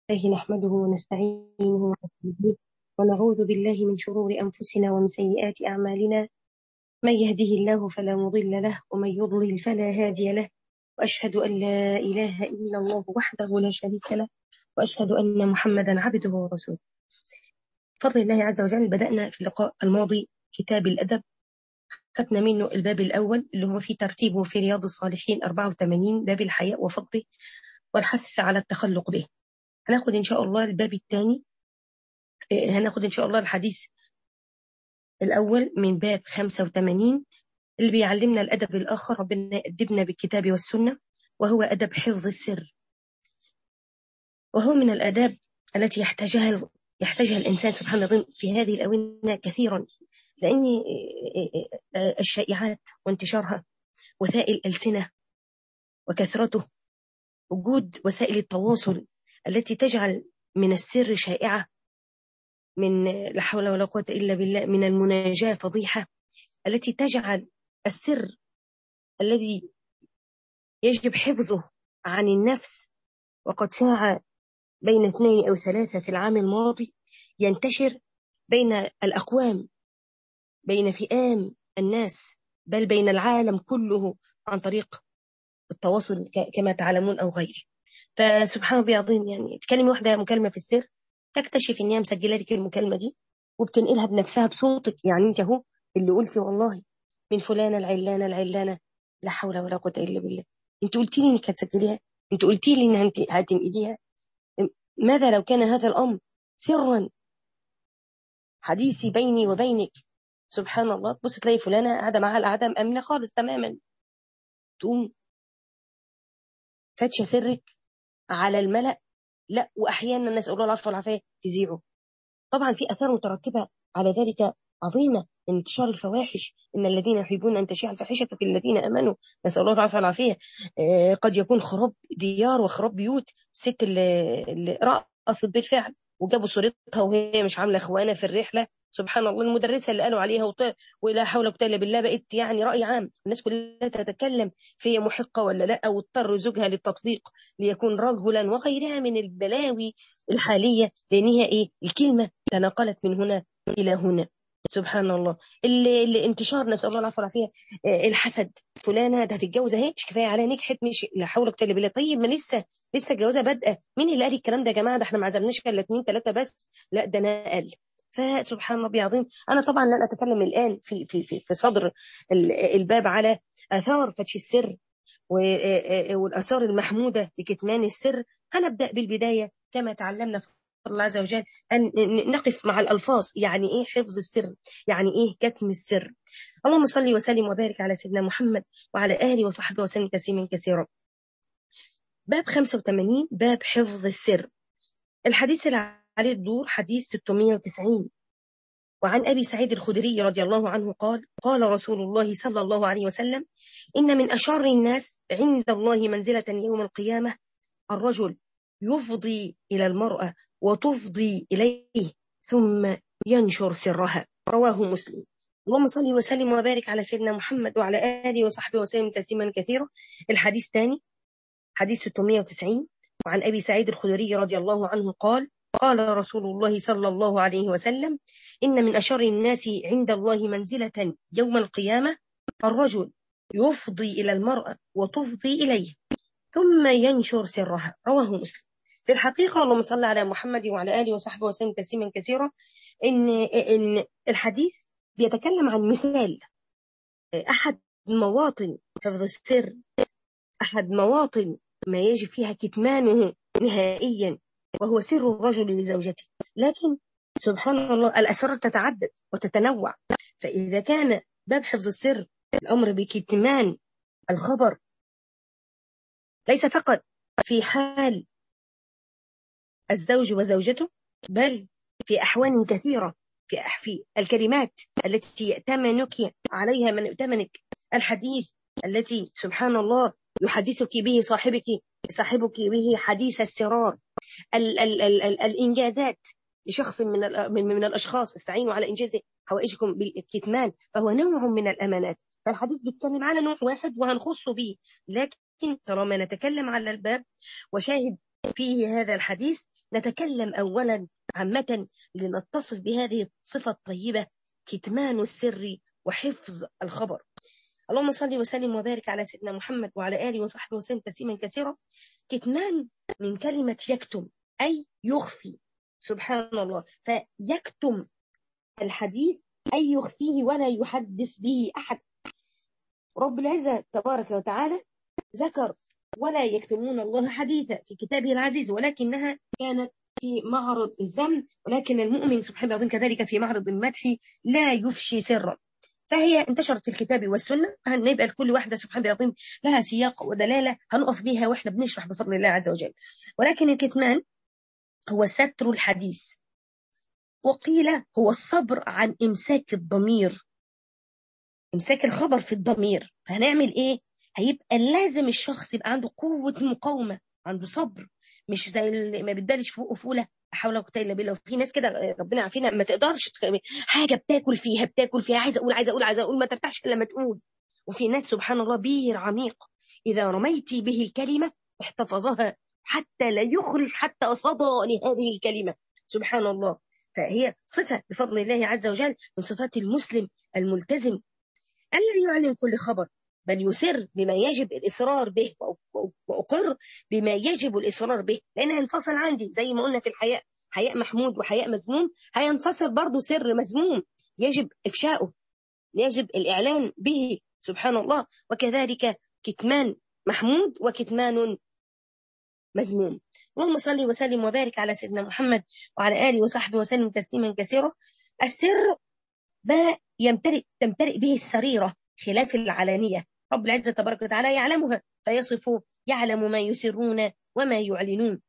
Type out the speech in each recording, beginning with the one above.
الله نحمده ونستعينه ونستهديه ونعوذ بالله من شرور أنفسنا ومن سيئات أعمالنا من يهده الله فلا مضل له ومن يضلل فلا هادي له وأشهد أن لا إله إلا الله وحده لا شريك له وأشهد أن محمدا عبده ورسوله بفضل الله عز وجل بدأنا في اللقاء الماضي كتاب الأدب خدنا منه الباب الأول اللي هو في ترتيبه في رياض الصالحين 84 باب الحياء وفضله والحث على التخلق به هناخد إن شاء الله الباب الثاني هناخد إن شاء الله الحديث الأول من باب 85 اللي بيعلمنا الأدب الآخر ربنا يأدبنا بالكتاب والسنة وهو أدب حفظ السر وهو من الآداب التي يحتاجها يحتاجها الإنسان سبحانه وتعالى في هذه الأونة كثيرا لأن الشائعات وانتشارها وسائل الألسنة وكثرته وجود وسائل التواصل التي تجعل من السر شائعة من لا حول ولا قوة إلا بالله من المناجاة فضيحة التي تجعل السر الذي يجب حفظه عن النفس وقد شاع بين اثنين أو ثلاثة في العام الماضي ينتشر بين الأقوام بين فئام الناس بل بين العالم كله عن طريق التواصل كما تعلمون أو غيره فسبحان الله العظيم يعني تكلمي واحدة مكالمة في السر تكتشف إن هي مسجلة لك المكالمة دي وبتنقلها بنفسها بصوتك يعني أنت أهو اللي قلتي والله من فلانة العلانة العلانة لا حول ولا قوة إلا بالله أنت قلتي لي إنك هتسجليها أنت قلتي لي إن أنت هتنقليها ماذا لو كان هذا الأمر سرا حديثي بيني وبينك سبحان الله تبص تلاقي فلانة قاعدة معاها القعدة مأمنة خالص تماما تقوم فاتشة سرك على الملأ لا وأحيانا نسأل الله العفو والعافية تذيعه طبعا في أثار مترتبة على ذلك عظيمة من انتشار الفواحش إن الذين يحبون أن تشيع الفاحشة في الذين أمنوا نسأل الله العافية والعافية آه قد يكون خراب ديار وخراب بيوت الست اللي, اللي رأفت بالفعل وجابوا صورتها وهي مش عاملة إخوانة في الرحلة سبحان الله المدرسة اللي قالوا عليها وط... ولا حول ولا قوة إلا بالله بقت يعني رأي عام الناس كلها تتكلم في محقة ولا لا واضطر زوجها للتطليق ليكون رجلا وغيرها من البلاوي الحالية لأنها إيه الكلمة تناقلت من هنا إلى هنا سبحان الله اللي, اللي انتشار نسال الله العافيه والعافيه الحسد فلانه ده هتتجوز اهي مش كفايه عليها نجحت مش لا حول ولا قوه الا بالله طيب ما لسه لسه الجوازه بادئه مين اللي قال الكلام ده يا جماعه ده احنا ما عزمناش الا اثنين ثلاثه بس لا ده نقل فسبحان ربي العظيم انا طبعا لن اتكلم الان في في في, في صدر الباب على اثار فتش السر والاثار المحموده لكتمان السر هنبدا بالبدايه كما تعلمنا في الله عز وجل أن نقف مع الألفاظ يعني إيه حفظ السر يعني إيه كتم السر اللهم صل وسلم وبارك على سيدنا محمد وعلى آله وصحبه وسلم تسليما كثيرا باب 85 باب حفظ السر الحديث اللي عليه الدور حديث 690 وعن أبي سعيد الخدري رضي الله عنه قال قال رسول الله صلى الله عليه وسلم إن من أشر الناس عند الله منزلة يوم القيامة الرجل يفضي إلى المرأة وتفضي إليه ثم ينشر سرها رواه مسلم اللهم صل وسلم وبارك على سيدنا محمد وعلى آله وصحبه وسلم تسليما كثيرا الحديث الثاني حديث 690 وعن أبي سعيد الخدري رضي الله عنه قال قال رسول الله صلى الله عليه وسلم إن من أشر الناس عند الله منزلة يوم القيامة الرجل يفضي إلى المرأة وتفضي إليه ثم ينشر سرها رواه مسلم في الحقيقة اللهم صل على محمد وعلى آله وصحبه وسلم تسليما كثيرا إن إن الحديث بيتكلم عن مثال أحد مواطن حفظ السر أحد مواطن ما يجب فيها كتمانه نهائيا وهو سر الرجل لزوجته لكن سبحان الله الأسرار تتعدد وتتنوع فإذا كان باب حفظ السر الأمر بكتمان الخبر ليس فقط في حال الزوج وزوجته بل في أحوال كثيرة في في الكلمات التي يأتمنك عليها من ائتمنك الحديث التي سبحان الله يحدثك به صاحبك صاحبك به حديث السرار ال ال ال ال الإنجازات لشخص من من, من الأشخاص استعينوا على إنجاز حوائجكم بالكتمان فهو نوع من الأمانات فالحديث بيتكلم على نوع واحد وهنخص به لكن طالما نتكلم على الباب وشاهد فيه هذا الحديث نتكلم أولا عامة لنتصف بهذه الصفة الطيبة كتمان السر وحفظ الخبر اللهم صل وسلم وبارك على سيدنا محمد وعلى آله وصحبه وسلم تسليما كثيرا كتمان من كلمة يكتم أي يخفي سبحان الله فيكتم الحديث أي يخفيه ولا يحدث به أحد رب العزة تبارك وتعالى ذكر ولا يكتمون الله حديثا في كتابه العزيز ولكنها كانت في معرض الذم ولكن المؤمن سبحانه وتعالى كذلك في معرض المدح لا يفشي سرا فهي انتشرت في الكتاب والسنة هنبقى كل واحدة سبحان الله لها سياق ودلالة هنقف بيها واحنا بنشرح بفضل الله عز وجل ولكن الكتمان هو ستر الحديث وقيل هو الصبر عن إمساك الضمير إمساك الخبر في الضمير فهنعمل إيه؟ هيبقى لازم الشخص يبقى عنده قوة مقاومة عنده صبر مش زي اللي ما بتبالش فوق فولة حول ولا قوه الا بالله وفي ناس كده ربنا عارفين ما تقدرش حاجه بتاكل فيها بتاكل فيها عايزه اقول عايزه اقول عايزه اقول ما ترتاحش الا لما تقول وفي ناس سبحان الله بير عميق اذا رميت به الكلمه احتفظها حتى لا يخرج حتى صدى لهذه الكلمه سبحان الله فهي صفه بفضل الله عز وجل من صفات المسلم الملتزم الذي يعلن كل خبر بل يسر بما يجب الإصرار به وأقر بما يجب الإصرار به لأنها انفصل عندي زي ما قلنا في الحياء حياء محمود وحياء مذموم هينفصل برضه سر مذموم يجب إفشاؤه يجب الإعلان به سبحان الله وكذلك كتمان محمود وكتمان مذموم اللهم صل وسلم وبارك على سيدنا محمد وعلى آله وصحبه وسلم تسليما كثيرا السر ما يمتلئ تمتلئ به السريرة خلاف العلانية رب العزة تبارك وتعالى يعلمها فيصف يعلم ما يسرون وما يعلنون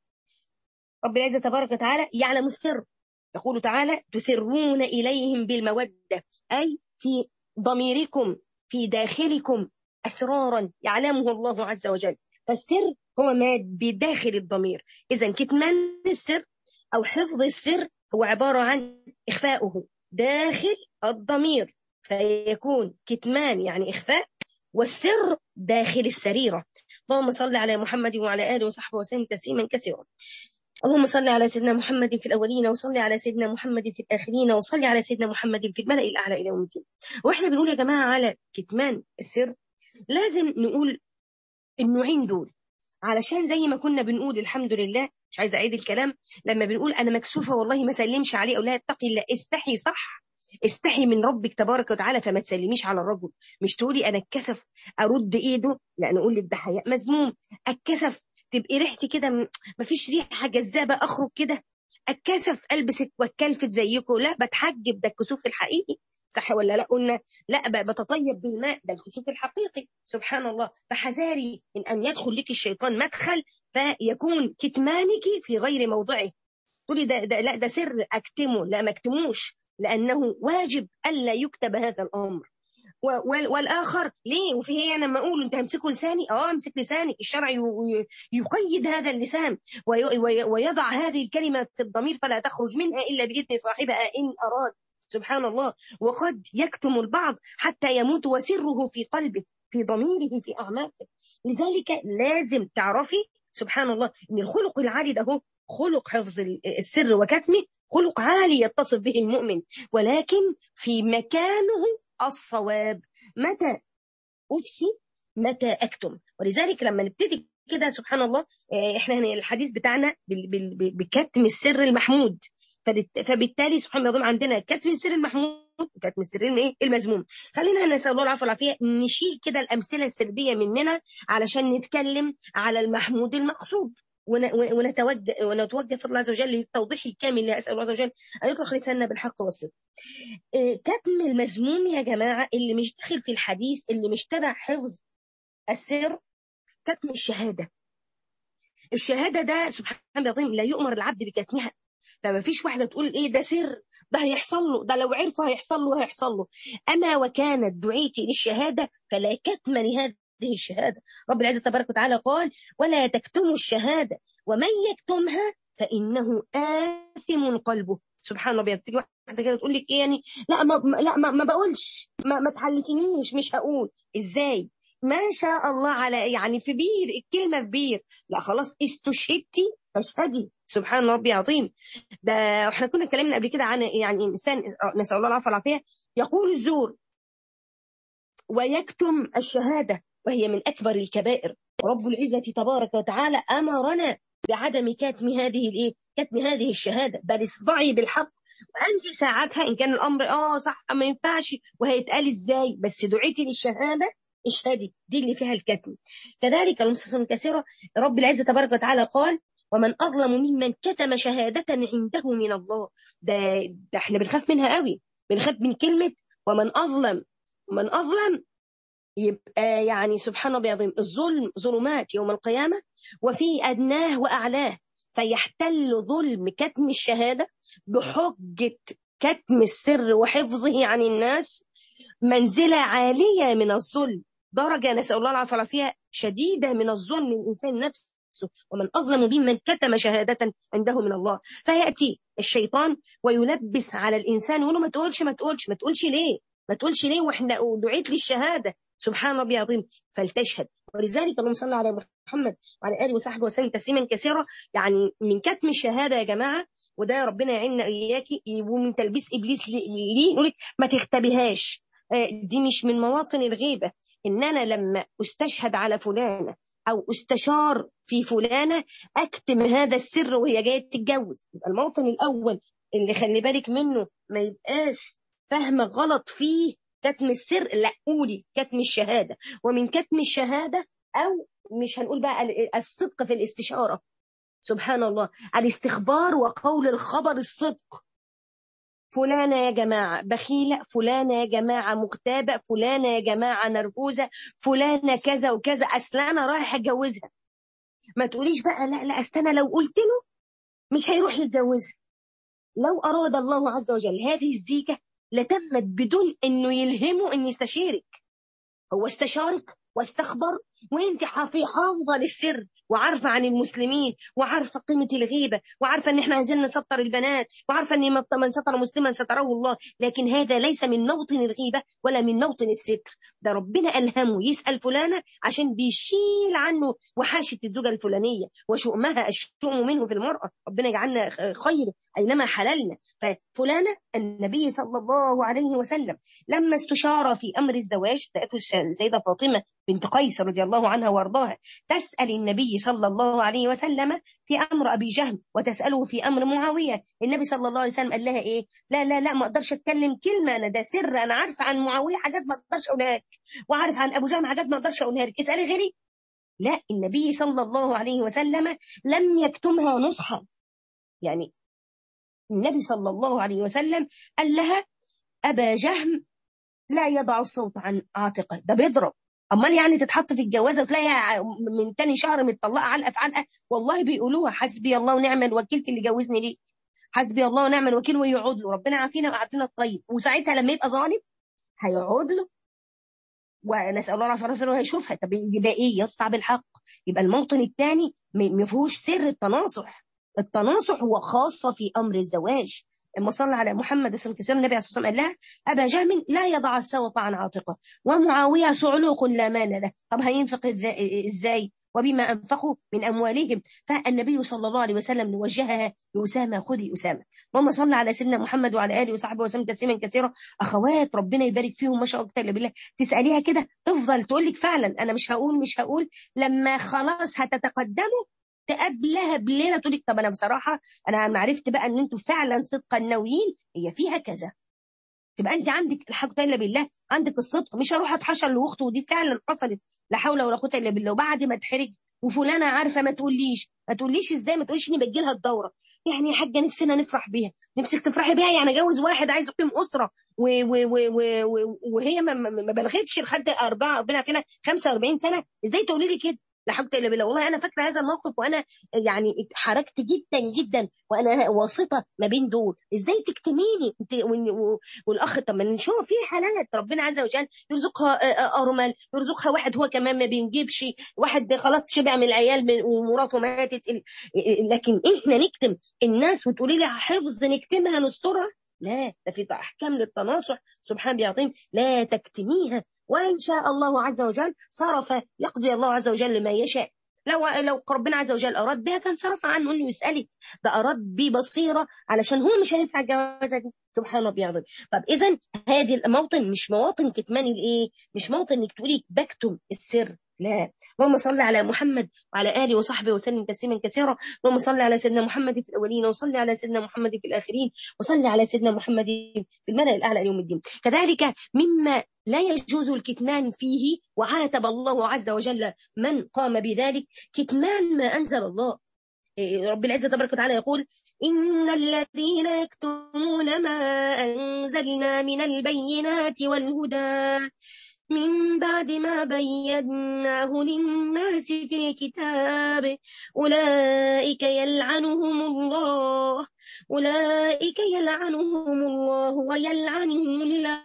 رب العزة تبارك وتعالى يعلم السر يقول تعالى تسرون إليهم بالمودة أي في ضميركم في داخلكم أسرارا يعلمه الله عز وجل فالسر هو ما بداخل الضمير إذا كتمان السر أو حفظ السر هو عبارة عن إخفاؤه داخل الضمير فيكون كتمان يعني إخفاء والسر داخل السريرة اللهم صل على محمد وعلى آله وصحبه وسلم تسليما كثيرا اللهم صل على سيدنا محمد في الأولين وصل على سيدنا محمد في الآخرين وصل على سيدنا محمد في الملأ الأعلى إلى يوم الدين وإحنا بنقول يا جماعة على كتمان السر لازم نقول النوعين دول علشان زي ما كنا بنقول الحمد لله مش عايزه اعيد الكلام لما بنقول انا مكسوفه والله ما سلمش عليه او لا اتقي الله استحي صح استحي من ربك تبارك وتعالى فما تسلميش على الرجل مش تقولي انا اتكسف ارد ايده لا نقول لك ده حياء مذموم اتكسف تبقي ريحتي كده مفيش ريحه جذابه اخرج كده اتكسف البس واتكلفت زيكم لا بتحجب ده الكسوف الحقيقي صح ولا لا قلنا لا بتطيب بالماء ده الكسوف الحقيقي سبحان الله فحذاري من ان يدخل لك الشيطان مدخل فيكون كتمانك في غير موضعه تقولي ده, ده لا ده سر اكتمه لا ما اكتموش لأنه واجب ألا يكتب هذا الأمر والآخر ليه وفي هي أنا لما أقول أنت همسكه لساني أه امسك لسانك الشرع يقيد هذا اللسان ويضع هذه الكلمة في الضمير فلا تخرج منها إلا بإذن صاحبها إن أراد سبحان الله وقد يكتم البعض حتى يموت وسره في قلبه في ضميره في أعماقه لذلك لازم تعرفي سبحان الله ان الخلق العالي ده هو خلق حفظ السر وكتمه خلق عالي يتصف به المؤمن ولكن في مكانه الصواب متى أفشي متى أكتم ولذلك لما نبتدي كده سبحان الله احنا هنا الحديث بتاعنا بكتم السر المحمود فبالتالي سبحان الله عندنا كتم السر المحمود وكتم السر المذموم خلينا نسال الله العفو والعافيه نشيل كده الامثله السلبيه مننا علشان نتكلم على المحمود المقصود ونتوجه ونتوجه في الله عز وجل للتوضيح الكامل اسال الله عز وجل ان يطلق لساننا بالحق والصدق. كتم المذموم يا جماعه اللي مش داخل في الحديث اللي مش تبع حفظ السر كتم الشهاده. الشهاده ده سبحان الله العظيم لا يؤمر العبد بكتمها فما فيش واحده تقول ايه ده سر ده هيحصل له ده لو عرفه هيحصل له هيحصل له اما وكانت دعيتي للشهاده فلا كتم لهذا هذه الشهادة رب العزة تبارك وتعالى قال ولا تكتموا الشهادة ومن يكتمها فإنه آثم قلبه سبحان الله تيجي واحدة كده تقول لك إيه يعني لا ما لا ما, ما بقولش ما, ما تحلفنيش مش هقول إزاي ما شاء الله على يعني في بير الكلمة في بير لا خلاص استشهدتي اشهدي سبحان ربي عظيم ده احنا كنا اتكلمنا قبل كده عن يعني انسان نسال الله العافيه والعافيه يقول الزور ويكتم الشهاده وهي من اكبر الكبائر رب العزه تبارك وتعالى امرنا بعدم كتم هذه الايه كتم هذه الشهاده بل اصدعي بالحق وانت ساعتها ان كان الامر اه صح ما ينفعش وهيتقال ازاي بس دعيتي للشهاده اشهدي دي اللي فيها الكتم كذلك المسلمين كثيرة رب العزة تبارك وتعالى قال ومن أظلم ممن كتم شهادة عنده من الله ده, ده احنا بنخاف منها قوي بنخاف من كلمة ومن أظلم ومن أظلم يبقى يعني سبحان الله العظيم الظلم ظلمات يوم القيامة وفي أدناه وأعلاه فيحتل ظلم كتم الشهادة بحجة كتم السر وحفظه عن الناس منزلة عالية من الظلم درجة نسأل الله العافية والعافية شديدة من الظلم الإنسان نفسه ومن أظلم ممن كتم شهادة عنده من الله فيأتي الشيطان ويلبس على الإنسان يقول له ما تقولش ما تقولش ما تقولش ليه ما تقولش ليه واحنا دعيت للشهادة سبحان ربي العظيم فلتشهد ولذلك اللهم صل على محمد وعلى اله وصحبه وسلم تسليما كثيرا يعني من كتم الشهاده يا جماعه وده ربنا يعيننا اياكي ومن تلبيس ابليس ليه يقول لك ما تختبيهاش دي مش من مواطن الغيبه ان انا لما استشهد على فلانه او استشار في فلانه اكتم هذا السر وهي جايه تتجوز يبقى الموطن الاول اللي خلي بالك منه ما يبقاش فهم غلط فيه كتم السر لا قولي كتم الشهاده ومن كتم الشهاده او مش هنقول بقى الصدق في الاستشاره سبحان الله الاستخبار وقول الخبر الصدق فلانة يا جماعة بخيلة فلانة يا جماعة مغتابة فلانة يا جماعة نرفوزة فلانة كذا وكذا أصل أنا رايح أتجوزها ما تقوليش بقى لا لا أصل أنا لو قلت له مش هيروح يتجوزها لو أراد الله عز وجل هذه الزيجة لتمت بدون إنه يلهمه إن يستشيرك هو استشارك واستخبر وانت حافظه للسر وعارفه عن المسلمين وعارفه قيمه الغيبه وعارفه ان احنا عايزين نسطر البنات وعارفه ان من ستر مسلما ستره الله لكن هذا ليس من موطن الغيبه ولا من موطن الستر ده ربنا الهمه يسال فلانه عشان بيشيل عنه وحاشه الزوجه الفلانيه وشؤمها الشؤم منه في المراه ربنا يجعلنا خير اينما حللنا ففلانه النبي صلى الله عليه وسلم لما استشار في امر الزواج تاتي السيده فاطمه بنت قيس رضي الله عنها وارضاها تسأل النبي صلى الله عليه وسلم في أمر أبي جهم وتسأله في أمر معاوية النبي صلى الله عليه وسلم قال لها إيه لا لا لا ما أقدرش أتكلم كلمة أنا ده سر أنا عارفة عن معاوية حاجات ما أقدرش أقولها لك وعارف عن أبو جهم حاجات ما أقدرش أقولها لك اسألي غيري لا النبي صلى الله عليه وسلم لم يكتمها نصحا يعني النبي صلى الله عليه وسلم قال لها أبا جهم لا يضع الصوت عن عاتقه ده بيضرب امال يعني تتحط في الجوازه وتلاقيها من تاني شهر متطلقه علقه في علقه والله بيقولوها حسبي الله ونعم الوكيل في اللي جوزني ليه حسبي الله ونعم الوكيل ويقعد له ربنا يعافينا ويعافينا الطيب وساعتها لما يبقى ظالم هيقعد له ونسال الله العافيه والعافيه هيشوفها طب يبقى ايه يسطع بالحق يبقى الموطن الثاني ما فيهوش سر التناصح التناصح هو خاصه في امر الزواج لما صلى على محمد صلى الله عليه وسلم النبي عليه الصلاه والسلام قال لها ابا جهم لا يضع السوط عن عاتقه ومعاويه صعلوق لا مال له طب هينفق ازاي وبما انفقوا من اموالهم فالنبي صلى الله عليه وسلم وجهها لاسامه خذي اسامه اللهم صل على سيدنا محمد وعلى اله وصحبه وسلم تسليما كثيرا اخوات ربنا يبارك فيهم ما شاء الله الا بالله تساليها كده تفضل تقول لك فعلا انا مش هقول مش هقول لما خلاص هتتقدموا تقابلها بليله تقول لك طب انا بصراحه انا ما عرفت بقى ان انتوا فعلا صدقا ناويين هي فيها كذا تبقى انت عندك الحق الا بالله عندك الصدق مش هروح اتحشر لاخته ودي فعلا حصلت لا حول ولا قوه الا بالله وبعد ما اتحرج وفلانه عارفه ما تقوليش ما تقوليش ازاي ما تقوليش اني بجي لها الدوره يعني يا حاجه نفسنا نفرح بيها نفسك تفرحي بيها يعني اجوز واحد عايز يقيم اسره و و و و وهي ما, ما بلغتش لحد اربعه ربنا فينا 45 سنه ازاي تقولي لي كده لا حول الا بالله والله انا فاكره هذا الموقف وانا يعني حركت جدا جدا وانا واسطه ما بين دول ازاي تكتميني انت والاخ طب ما نشوف في حالات ربنا عز وجل يرزقها ارمل يرزقها واحد هو كمان ما بينجبش واحد خلاص شبع من العيال ومراته ماتت لكن احنا نكتم الناس وتقولي لي حفظ نكتمها نسترها لا ده في احكام للتناصح سبحان العظيم لا تكتميها وإن شاء الله عز وجل صرف يقضي الله عز وجل ما يشاء لو لو ربنا عز وجل اراد بها كان صرف عنه انه يسالك ده اراد ببصيره علشان هو مش هينفع الجوازه دي سبحان ربي العظيم طب اذا هذه الموطن مش مواطن كتمان الايه مش موطن انك تقولي بكتم السر لا اللهم صل على محمد وعلى اله وصحبه وسلم تسليما كثيرا اللهم صل على سيدنا محمد في الاولين وصل على سيدنا محمد في الاخرين وصل على سيدنا محمد في الملأ الاعلى يوم الدين كذلك مما لا يجوز الكتمان فيه وعاتب الله عز وجل من قام بذلك كتمان ما انزل الله رب العزه تبارك وتعالى يقول إن الذين يكتمون ما أنزلنا من البينات والهدى من بعد ما بيناه للناس في الكتاب أولئك يلعنهم الله أولئك يلعنهم الله ويلعنهم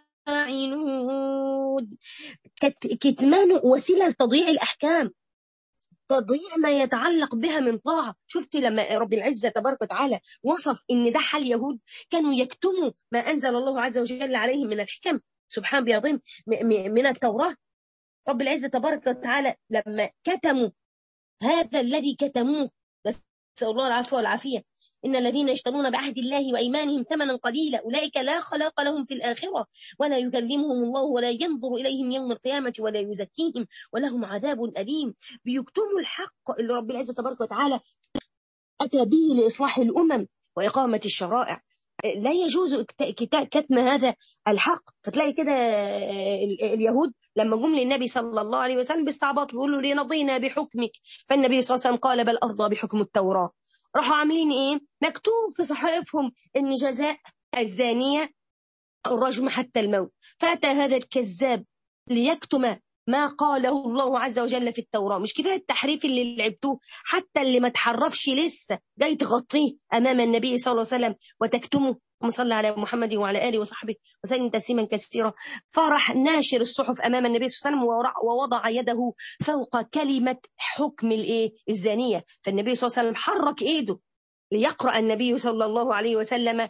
اللاعنون كتمان وسيلة لتضييع الأحكام تضييع ما يتعلق بها من طاعة شفت لما رب العزة تبارك وتعالى وصف إن ده حال يهود كانوا يكتموا ما أنزل الله عز وجل عليهم من الحكم سبحان بيعظيم من التوراة رب العزة تبارك وتعالى لما كتموا هذا الذي كتموه نسأل الله العفو والعافية إن الذين يشترون بعهد الله وإيمانهم ثمنا قليلا أولئك لا خلاق لهم في الآخرة ولا يكلمهم الله ولا ينظر إليهم يوم القيامة ولا يزكيهم ولهم عذاب أليم بيكتموا الحق اللي رب العزة تبارك وتعالى أتى به لإصلاح الأمم وإقامة الشرائع لا يجوز كتم هذا الحق فتلاقي كده اليهود لما جم للنبي صلى الله عليه وسلم باستعباط بيقولوا لنضينا بحكمك فالنبي صلى الله عليه وسلم قال بل أرضى بحكم التوراة راحوا عاملين ايه مكتوب في صحائفهم ان جزاء الزانية الرجم حتى الموت فأتى هذا الكذاب ليكتم ما قاله الله عز وجل في التوراة مش كفاية التحريف اللي لعبتوه حتى اللي ما تحرفش لسه جاي تغطيه أمام النبي صلى الله عليه وسلم وتكتمه وصلى على محمد وعلى آله وصحبه وسلم تسليما كثيرا فرح ناشر الصحف أمام النبي صلى الله عليه وسلم ووضع يده فوق كلمة حكم الإيه الزانية فالنبي صلى الله عليه وسلم حرك إيده ليقرأ النبي صلى الله عليه وسلم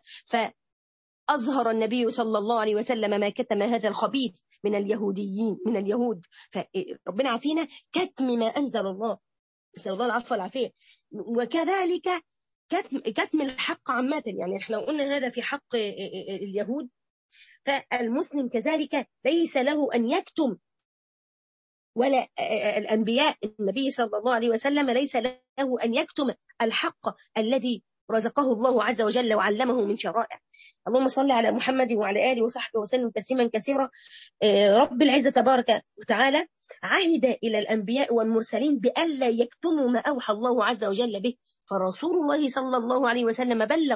فأظهر النبي صلى الله عليه وسلم ما كتم هذا الخبيث من اليهوديين من اليهود فربنا عافينا كتم ما أنزل الله نسأل الله العفو والعافية وكذلك كتم, كتم الحق عامة يعني احنا لو قلنا هذا في حق اليهود فالمسلم كذلك ليس له أن يكتم ولا الأنبياء النبي صلى الله عليه وسلم ليس له أن يكتم الحق الذي رزقه الله عز وجل وعلمه من شرائع اللهم صل على محمد وعلى آله وصحبه وسلم تسليما كثيرا رب العزة تبارك وتعالى عهد إلى الأنبياء والمرسلين بألا يكتموا ما أوحى الله عز وجل به فرسول الله صلى الله عليه وسلم بلغ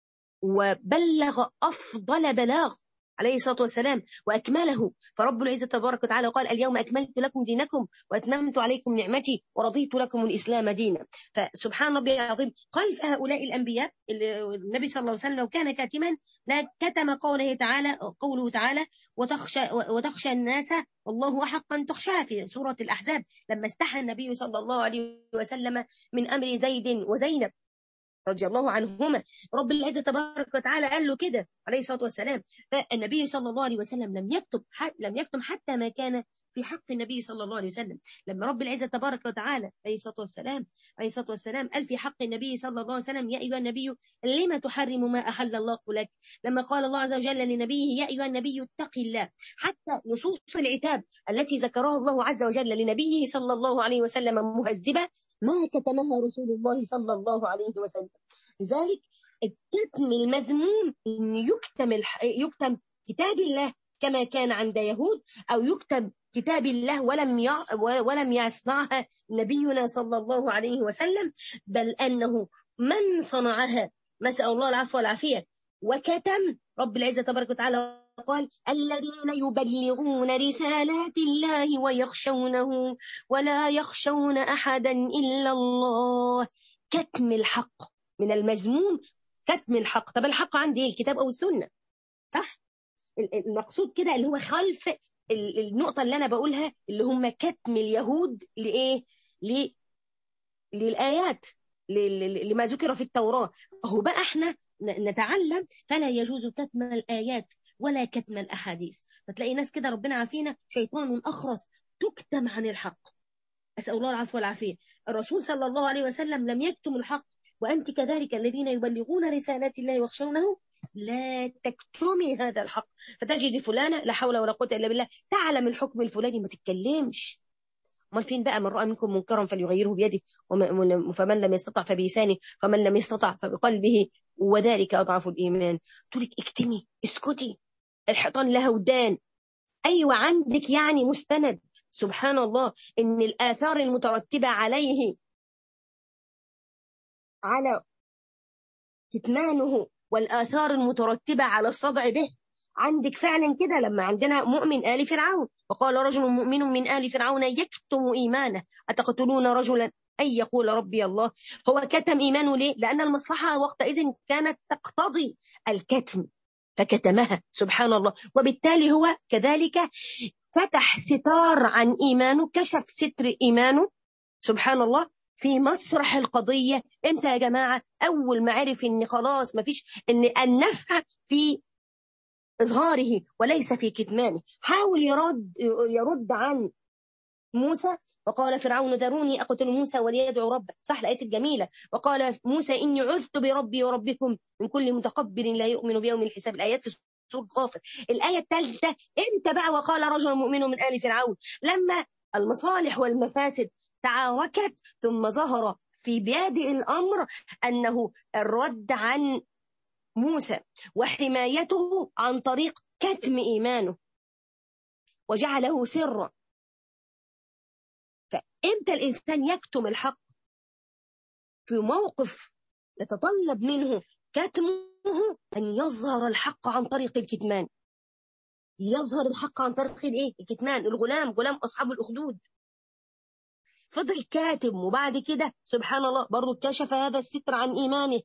وبلغ أفضل بلاغ عليه الصلاة والسلام وأكمله فرب العزة تبارك وتعالى قال اليوم أكملت لكم دينكم وأتممت عليكم نعمتي ورضيت لكم الإسلام دينا فسبحان ربي العظيم قال فهؤلاء الأنبياء النبي صلى الله عليه وسلم لو كان كاتما لا كتم قوله تعالى قوله تعالى وتخشى, وتخشى الناس والله أحق أن تخشى في سورة الأحزاب لما استحى النبي صلى الله عليه وسلم من أمر زيد وزينب رضي الله عنهما رب العزة تبارك وتعالى قال له كده عليه الصلاة والسلام فالنبي صلى الله عليه وسلم لم يكتب لم يكتم حتى ما كان في حق النبي صلى الله عليه وسلم لما رب العزة تبارك وتعالى عليه الصلاة والسلام عليه الصلاة والسلام قال في حق النبي صلى الله عليه وسلم يا أيها النبي لما تحرم ما أحل الله لك لما قال الله عز وجل لنبيه يا أيها النبي اتق الله حتى نصوص العتاب التي ذكرها الله عز وجل لنبيه صلى الله عليه وسلم مهذبة ما كتمها رسول الله صلى الله عليه وسلم لذلك الكتم المذموم ان يكتم الح... يكتم كتاب الله كما كان عند يهود او يكتب كتاب الله ولم ي... ولم يصنعها نبينا صلى الله عليه وسلم بل انه من صنعها نسال الله العفو والعافيه وكتم رب العزه تبارك وتعالى قال الذين يبلغون رسالات الله ويخشونه ولا يخشون احدا الا الله كتم الحق من المذموم كتم الحق طب الحق عندي ايه الكتاب او السنه صح المقصود كده اللي هو خلف النقطه اللي انا بقولها اللي هم كتم اليهود لايه ل للايات لما ذكر في التوراه هو بقى احنا نتعلم فلا يجوز كتم الايات ولا كتم الاحاديث فتلاقي ناس كده ربنا عافينا شيطان اخرس تكتم عن الحق أسأل الله العفو والعافية الرسول صلى الله عليه وسلم لم يكتم الحق وأنت كذلك الذين يبلغون رسالات الله ويخشونه لا تكتمي هذا الحق فتجد فلانة لا حول ولا قوة إلا بالله تعلم الحكم الفلاني ما تتكلمش امال فين بقى من راى منكم منكرا فليغيره بيده فمن لم يستطع فبلسانه فمن لم يستطع فبقلبه وذلك اضعف الايمان تقول لك اكتمي اسكتي الحيطان لها ودان ايوه عندك يعني مستند سبحان الله ان الاثار المترتبه عليه على كتمانه والاثار المترتبه على الصدع به عندك فعلا كده لما عندنا مؤمن آل فرعون وقال رجل مؤمن من آل فرعون يكتم إيمانه أتقتلون رجلا أن يقول ربي الله هو كتم إيمانه ليه؟ لأن المصلحة وقتئذ كانت تقتضي الكتم فكتمها سبحان الله وبالتالي هو كذلك فتح ستار عن إيمانه كشف ستر إيمانه سبحان الله في مسرح القضية امتى يا جماعة أول ما عرف إن خلاص ما فيش إن النفع في إظهاره وليس في كتمانه حاول يرد يرد عن موسى وقال فرعون ذروني أقتل موسى وليدعو ربه صح الآية الجميلة وقال موسى إني عذت بربي وربكم من كل متقبل لا يؤمن بيوم الحساب الآيات في سورة غافر الآية الثالثة أنت بقى وقال رجل مؤمن من آل فرعون لما المصالح والمفاسد تعاركت ثم ظهر في بادئ الأمر أنه الرد عن موسى وحمايته عن طريق كتم إيمانه وجعله سرا فإمتى الإنسان يكتم الحق في موقف يتطلب منه كتمه أن يظهر الحق عن طريق الكتمان يظهر الحق عن طريق الايه الكتمان الغلام غلام أصحاب الأخدود فضل كاتم وبعد كده سبحان الله برضو كشف هذا الستر عن إيمانه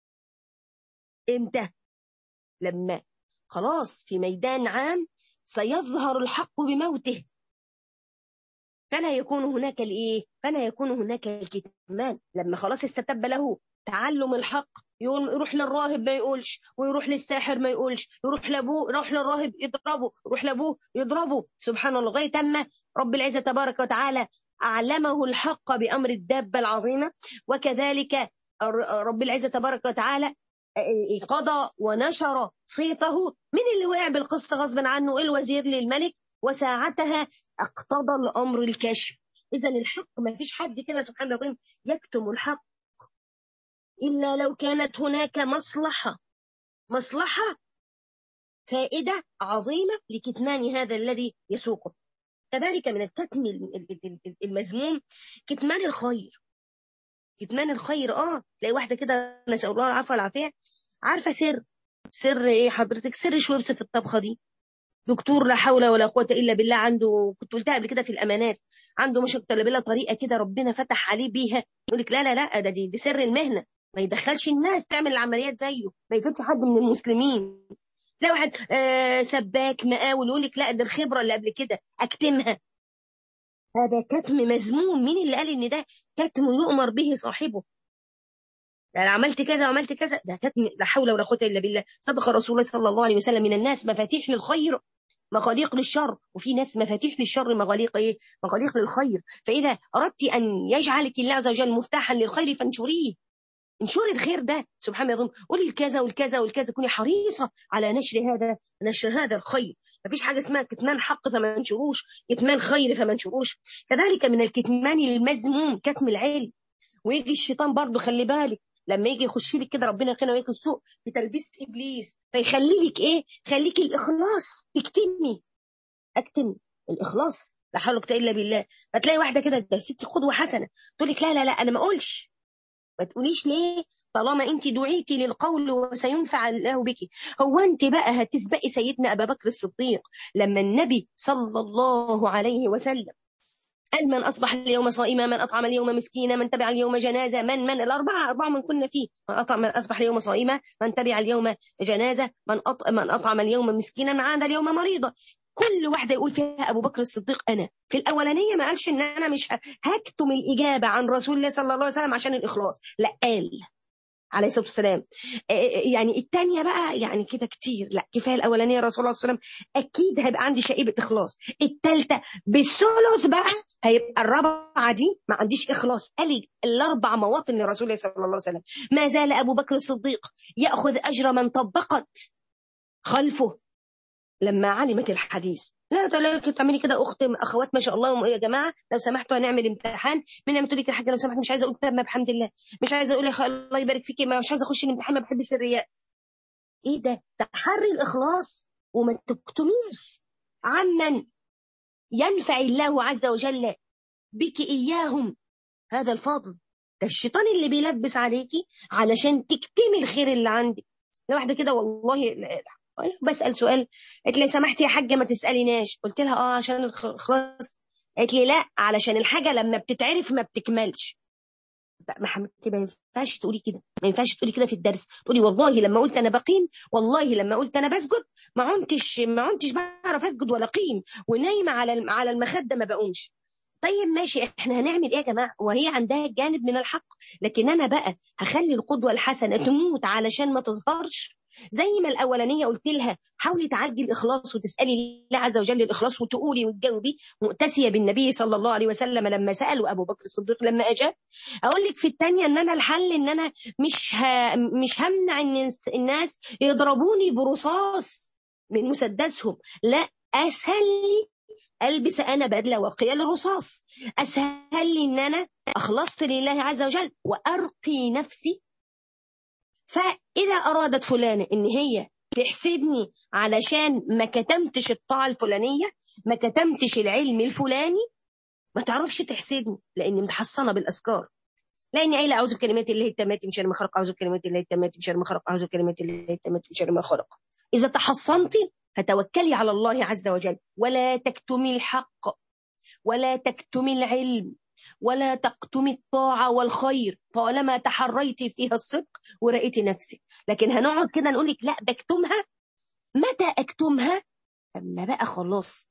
امتى لما خلاص في ميدان عام سيظهر الحق بموته فلا يكون هناك الايه فلا يكون هناك الكتمان لما خلاص استتب له تعلم الحق يقول يروح للراهب ما يقولش ويروح للساحر ما يقولش يروح لابوه يروح للراهب يضربه يروح لابوه يضربه سبحان الله لغايه اما رب العزه تبارك وتعالى اعلمه الحق بامر الدابه العظيمه وكذلك رب العزه تبارك وتعالى قضى ونشر صيته من اللي وقع بالقسط غصب عنه الوزير للملك وساعتها اقتضى الامر الكشف اذا الحق ما فيش حد كده سبحان الله العظيم يكتم الحق الا لو كانت هناك مصلحه مصلحه فائده عظيمه لكتمان هذا الذي يسوقه كذلك من الكتم المذموم كتمان الخير كتمان الخير اه تلاقي واحده كده نسال الله العفو والعافيه عارفه سر سر ايه حضرتك سر شويبس في الطبخه دي دكتور لا حول ولا قوه الا بالله عنده كنت قلتها قبل كده في الامانات عنده مش بالله طريقه كده ربنا فتح عليه بيها يقول لك لا لا لا ده دي, دي سر المهنه ما يدخلش الناس تعمل العمليات زيه ما يفوتش حد من المسلمين لا واحد آه سباك مقاول يقول لك لا ده الخبره اللي قبل كده اكتمها هذا كتم مذموم مين اللي قال ان ده كتم يؤمر به صاحبه يعني عملت كذا وعملت كذا ده كتم لا حول ولا قوه الا بالله صدق الرسول الله صلى الله عليه وسلم من الناس مفاتيح للخير مغاليق للشر وفي ناس مفاتيح للشر مغاليق ايه مغاليق للخير فاذا اردت ان يجعلك الله عز وجل مفتاحا للخير فانشريه انشري الخير ده سبحان الله قولي الكذا والكذا والكذا كوني حريصه على نشر هذا نشر هذا الخير مفيش حاجه اسمها كتمان حق فما نشروش كتمان خير فما نشروش كذلك من الكتمان المذموم كتم العلم ويجي الشيطان برضه خلي بالك لما يجي يخش لك كده ربنا يقينا وياك السوء بتلبيس ابليس فيخلي لك ايه خليك الاخلاص تكتمي اكتم الاخلاص لا حول ولا قوه الا بالله فتلاقي واحده كده ده ستي قدوه حسنه تقول لك لا لا لا انا ما اقولش ما تقوليش ليه طالما انت دعيتي للقول وسينفع الله بك هو انت بقى هتسبقي سيدنا ابا بكر الصديق لما النبي صلى الله عليه وسلم قال من أصبح اليوم صائما من أطعم اليوم مسكينا من تبع اليوم جنازة من من الأربعة أربعة من كنا فيه من, أطعم من أصبح اليوم صائما من تبع اليوم جنازة من, أط... من أطعم اليوم مسكينا من عاد اليوم مريضا كل واحدة يقول فيها أبو بكر الصديق أنا في الأولانية ما قالش إن أنا مش هكتم الإجابة عن رسول الله صلى الله عليه وسلم عشان الإخلاص لا قال عليه الصلاه والسلام يعني الثانيه بقى يعني كده كتير لا كفايه الاولانيه رسول الله صلى الله عليه وسلم اكيد هيبقى عندي شائبه اخلاص الثالثه بالثلث بقى هيبقى الرابعه دي ما عنديش اخلاص قال لي الاربع مواطن لرسول الله صلى الله عليه وسلم ما زال ابو بكر الصديق ياخذ اجر من طبقت خلفه لما علمت الحديث لا ده لا تعملي كده اخت اخوات ما شاء الله يا جماعه لو سمحتوا هنعمل امتحان مين لما تقول لك الحاجه لو سمحت مش عايزه اقول تمام بحمد الله مش عايزه اقول يا الله يبارك فيكي مش عايزه اخش الامتحان ما بحبش الرياء ايه ده تحري الاخلاص وما تكتميش عمن ينفع الله عز وجل بك اياهم هذا الفضل ده الشيطان اللي بيلبس عليكي علشان تكتمي الخير اللي عندك واحده كده والله بسال سؤال قالت لي سمحتي يا حاجه ما تساليناش قلت لها اه عشان الخلاص قالت لي لا علشان الحاجه لما بتتعرف ما بتكملش ما حمدتي ما ينفعش تقولي كده ما ينفعش تقولي كده في الدرس تقولي والله لما قلت انا بقيم والله لما قلت انا بسجد ما عنتش ما عنتش بعرف اسجد ولا اقيم ونايمه على على المخده ما بقومش طيب ماشي احنا هنعمل ايه يا جماعه وهي عندها جانب من الحق لكن انا بقى هخلي القدوه الحسنه تموت علشان ما تظهرش زي ما الاولانيه قلت لها حاولي تعالجي الاخلاص وتسالي الله عز وجل الاخلاص وتقولي وتجاوبي مؤتسيه بالنبي صلى الله عليه وسلم لما سالوا ابو بكر الصديق لما اجاب اقول لك في الثانيه ان انا الحل ان انا مش ه... مش همنع ان الناس يضربوني برصاص من مسدسهم لا اسهل لي البس انا بدله واقيه للرصاص اسهل لي ان انا اخلصت لله عز وجل وارقي نفسي فإذا أرادت فلانة إن هي تحسدني علشان ما كتمتش الطاعة الفلانية ما كتمتش العلم الفلاني ما تعرفش تحسدني لأني متحصنة بالأذكار لأني قايلة أعوذ بكلمات الله التامات من شر ما خلق أعوذ بكلمات الله التامات من شر ما خلق أعوذ بكلمات الله التامات من شر ما خلق إذا تحصنت فتوكلي على الله عز وجل ولا تكتمي الحق ولا تكتمي العلم ولا تكتمي الطاعة والخير طالما تحريتي فيها الصدق ورأيتي نفسك لكن هنقعد كده نقول لك لا بكتمها متى أكتمها أما بقى خلاص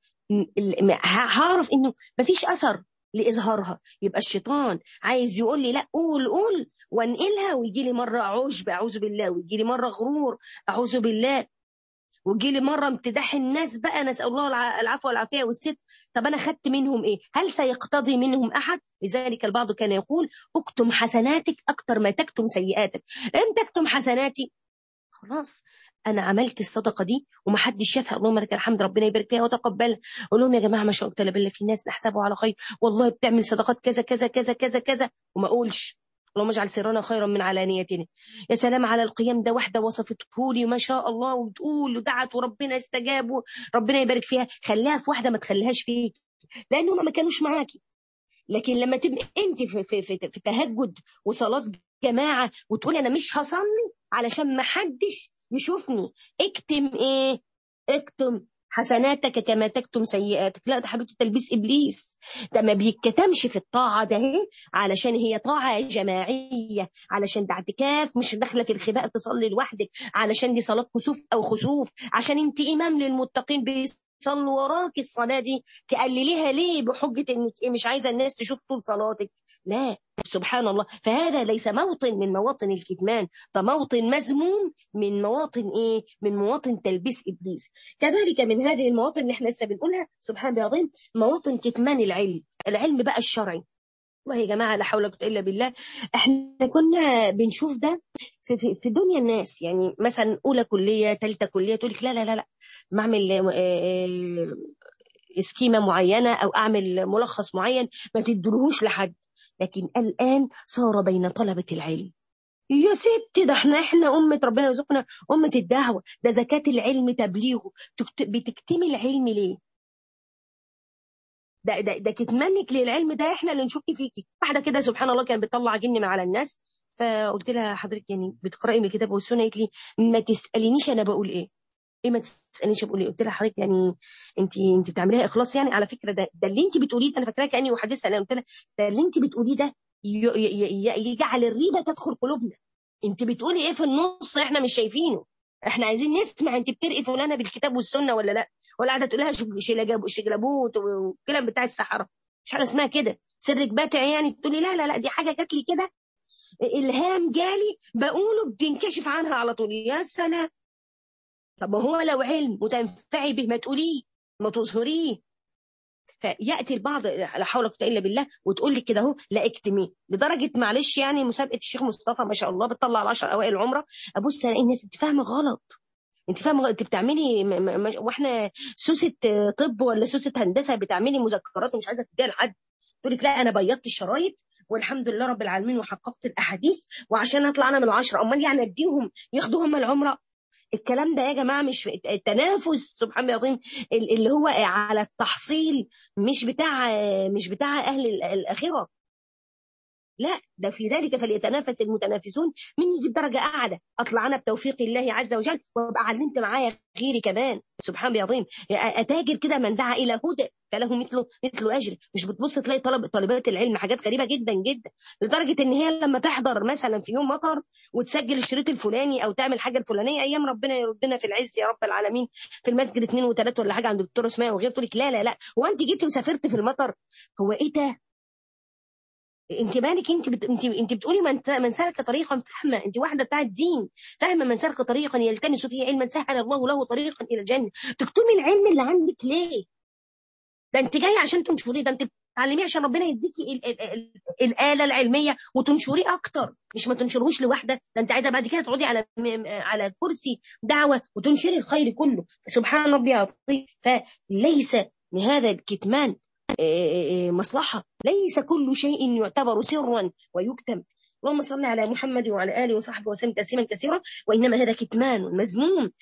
هعرف إنه مفيش أثر لإظهارها يبقى الشيطان عايز يقول لي لا قول قول وانقلها ويجي لي مرة عجب أعوذ بالله ويجي لي مرة غرور أعوذ بالله وجي لي مره امتداح الناس بقى نسال الله العفو والعافيه والست طب انا خدت منهم ايه هل سيقتضي منهم احد لذلك البعض كان يقول اكتم حسناتك اكتر ما تكتم سيئاتك ان تكتم حسناتي خلاص انا عملت الصدقه دي ومحدش شافها اللهم لك الحمد ربنا يبارك فيها وتقبلها اقول لهم يا جماعه ما شاء الله بالله في ناس نحسبه على خير والله بتعمل صدقات كذا كذا كذا كذا كذا وما اقولش اللهم اجعل سرنا خيرا من علانيتنا يا سلام على القيام ده واحده وصفته لي ما شاء الله وتقول ودعت وربنا استجاب ربنا يبارك فيها خليها في واحده ما تخليهاش فيك لانهم ما كانوش معاكي لكن لما تبقى انت في, في, في, في تهجد وصلاه جماعه وتقولي انا مش هصلي علشان ما حدش يشوفني اكتم ايه اكتم حسناتك كما تكتم سيئاتك لا ده حبيبتي تلبيس ابليس ده ما بيتكتمش في الطاعه ده علشان هي طاعه جماعيه علشان ده اعتكاف مش داخله في الخباء تصلي لوحدك علشان دي صلاه كسوف او خسوف عشان انت امام للمتقين بيصلوا وراك الصلاه دي تقلليها ليه بحجه انك مش عايزه الناس تشوف طول صلاتك لا سبحان الله فهذا ليس موطن من مواطن الكتمان ده موطن مذموم من مواطن ايه من مواطن تلبيس ابليس كذلك من هذه المواطن اللي احنا لسه بنقولها سبحان العظيم مواطن كتمان العلم العلم بقى الشرعي والله يا جماعه لا حول ولا قوه الا بالله احنا كنا بنشوف ده في, في, في دنيا الناس يعني مثلا اولى كليه ثالثه كليه تقول لك لا لا لا لا ما اعمل سكيمه معينه او اعمل ملخص معين ما تدلهوش لحد لكن الآن صار بين طلبة العلم يا ست ده احنا احنا أمة ربنا يرزقنا أمة الدعوة ده زكاة العلم تبليغه بتكتمي العلم ليه؟ ده ده ده كتمانك للعلم ده احنا اللي نشك فيكي واحده كده سبحان الله كانت بتطلع جن من على الناس فقلت لها حضرتك يعني بتقراي من الكتاب والسنه قالت لي ما تسالينيش انا بقول ايه ايه ما تسالنيش بقول ايه قلت لها حضرتك يعني انت انت بتعمليها اخلاص يعني على فكره ده ده اللي انت بتقوليه ده انا فاكراها كاني محدثه انا قلت لها ده اللي انت بتقوليه ده يجعل الريبه تدخل قلوبنا انت بتقولي ايه في النص احنا مش شايفينه احنا عايزين نسمع انت بترقي فلانه بالكتاب والسنه ولا لا ولا قاعده تقول لها شجلبوت والكلام بتاع السحره مش حاجه اسمها كده سرك باتع يعني تقولي لا لا لا دي حاجه جات لي كده الهام جالي بقوله بتنكشف عنها على طول يا سلام طب ما هو لو علم وتنفعي به ما تقوليه ما تظهريه فياتي البعض لا حول ولا قوه الا بالله وتقول لك كده اهو لا اكتمي لدرجه معلش يعني مسابقه الشيخ مصطفى ما شاء الله بتطلع العشر اوائل العمره ابص الاقي الناس انت فاهمه غلط انت فاهمه انت بتعملي م... م... واحنا سوسه طب ولا سوسه هندسه بتعملي مذكرات ومش عايزه تديها لحد تقول لك لا انا بيضت الشرايط والحمد لله رب العالمين وحققت الاحاديث وعشان اطلع انا من العشره امال يعني اديهم ياخدوا هم العمره الكلام ده يا جماعه مش التنافس سبحان الله العظيم اللي هو على التحصيل مش بتاع مش بتاع اهل الاخره لا ده في ذلك فليتنافس المتنافسون من يجيب درجة أعلى أطلع أنا بتوفيق الله عز وجل وأبقى علمت معايا غيري كمان سبحان الله العظيم أتاجر كده من دعا إلى هدى فله مثله مثل أجر مش بتبص تلاقي طلب طالبات العلم حاجات غريبة جدا جدا لدرجة إن هي لما تحضر مثلا في يوم مطر وتسجل الشريط الفلاني أو تعمل حاجة الفلانية أيام ربنا يردنا في العز يا رب العالمين في المسجد اثنين وثلاثة ولا حاجة عند الدكتور اسماء وغير تقول لك لا لا لا هو أنت جيتي وسافرت في المطر هو إيه ده انت مالك انت بت... انت انت بتقولي من من سلك طريقا فاهمه انت واحده بتاعت دين فاهمه من سلك طريقا يلتمس فيه علما سهل الله له طريقا الى الجنه تكتمي العلم اللي عندك ليه؟ ده انت جايه عشان تنشريه ده انت تعلميه عشان ربنا يديكي ال... ال... ال... الاله العلميه وتنشريه اكتر مش ما تنشرهوش لوحده ده انت عايزه بعد كده تقعدي على على كرسي دعوه وتنشري الخير كله سبحان ربي العظيم فليس لهذا الكتمان مصلحة ليس كل شيء يعتبر سرا ويكتم اللهم صل على محمد وعلى آله وصحبه وسلم تسليما كثيرا وإنما هذا كتمان مذموم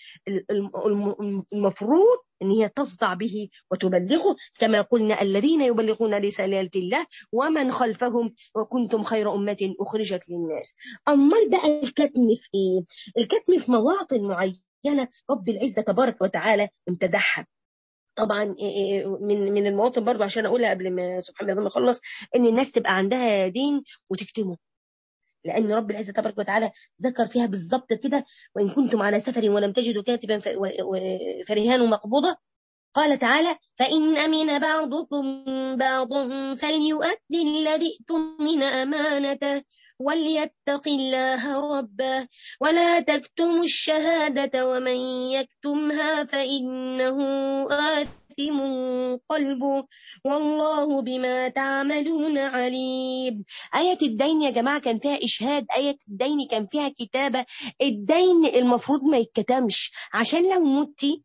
المفروض أن هي تصدع به وتبلغه كما قلنا الذين يبلغون رسالات الله ومن خلفهم وكنتم خير أمة أخرجت للناس أمال بقى الكتم في إيه؟ الكتم في مواطن معينة رب العزة تبارك وتعالى امتدحها طبعا من من المواطن برضه عشان اقولها قبل ما سبحان الله ما اخلص ان الناس تبقى عندها دين وتكتمه لان رب العزه تبارك وتعالى ذكر فيها بالظبط كده وان كنتم على سفر ولم تجدوا كاتبا فرهان مقبوضه قال تعالى فإن أمن بعضكم بعضا فليؤدي الذي اؤتمن أمانته وليتق الله ربه ولا تكتموا الشهادة ومن يكتمها فإنه آثم قلبه والله بما تعملون عليم آية الدين يا جماعة كان فيها إشهاد آية الدين كان فيها كتابة الدين المفروض ما يتكتمش عشان لو متي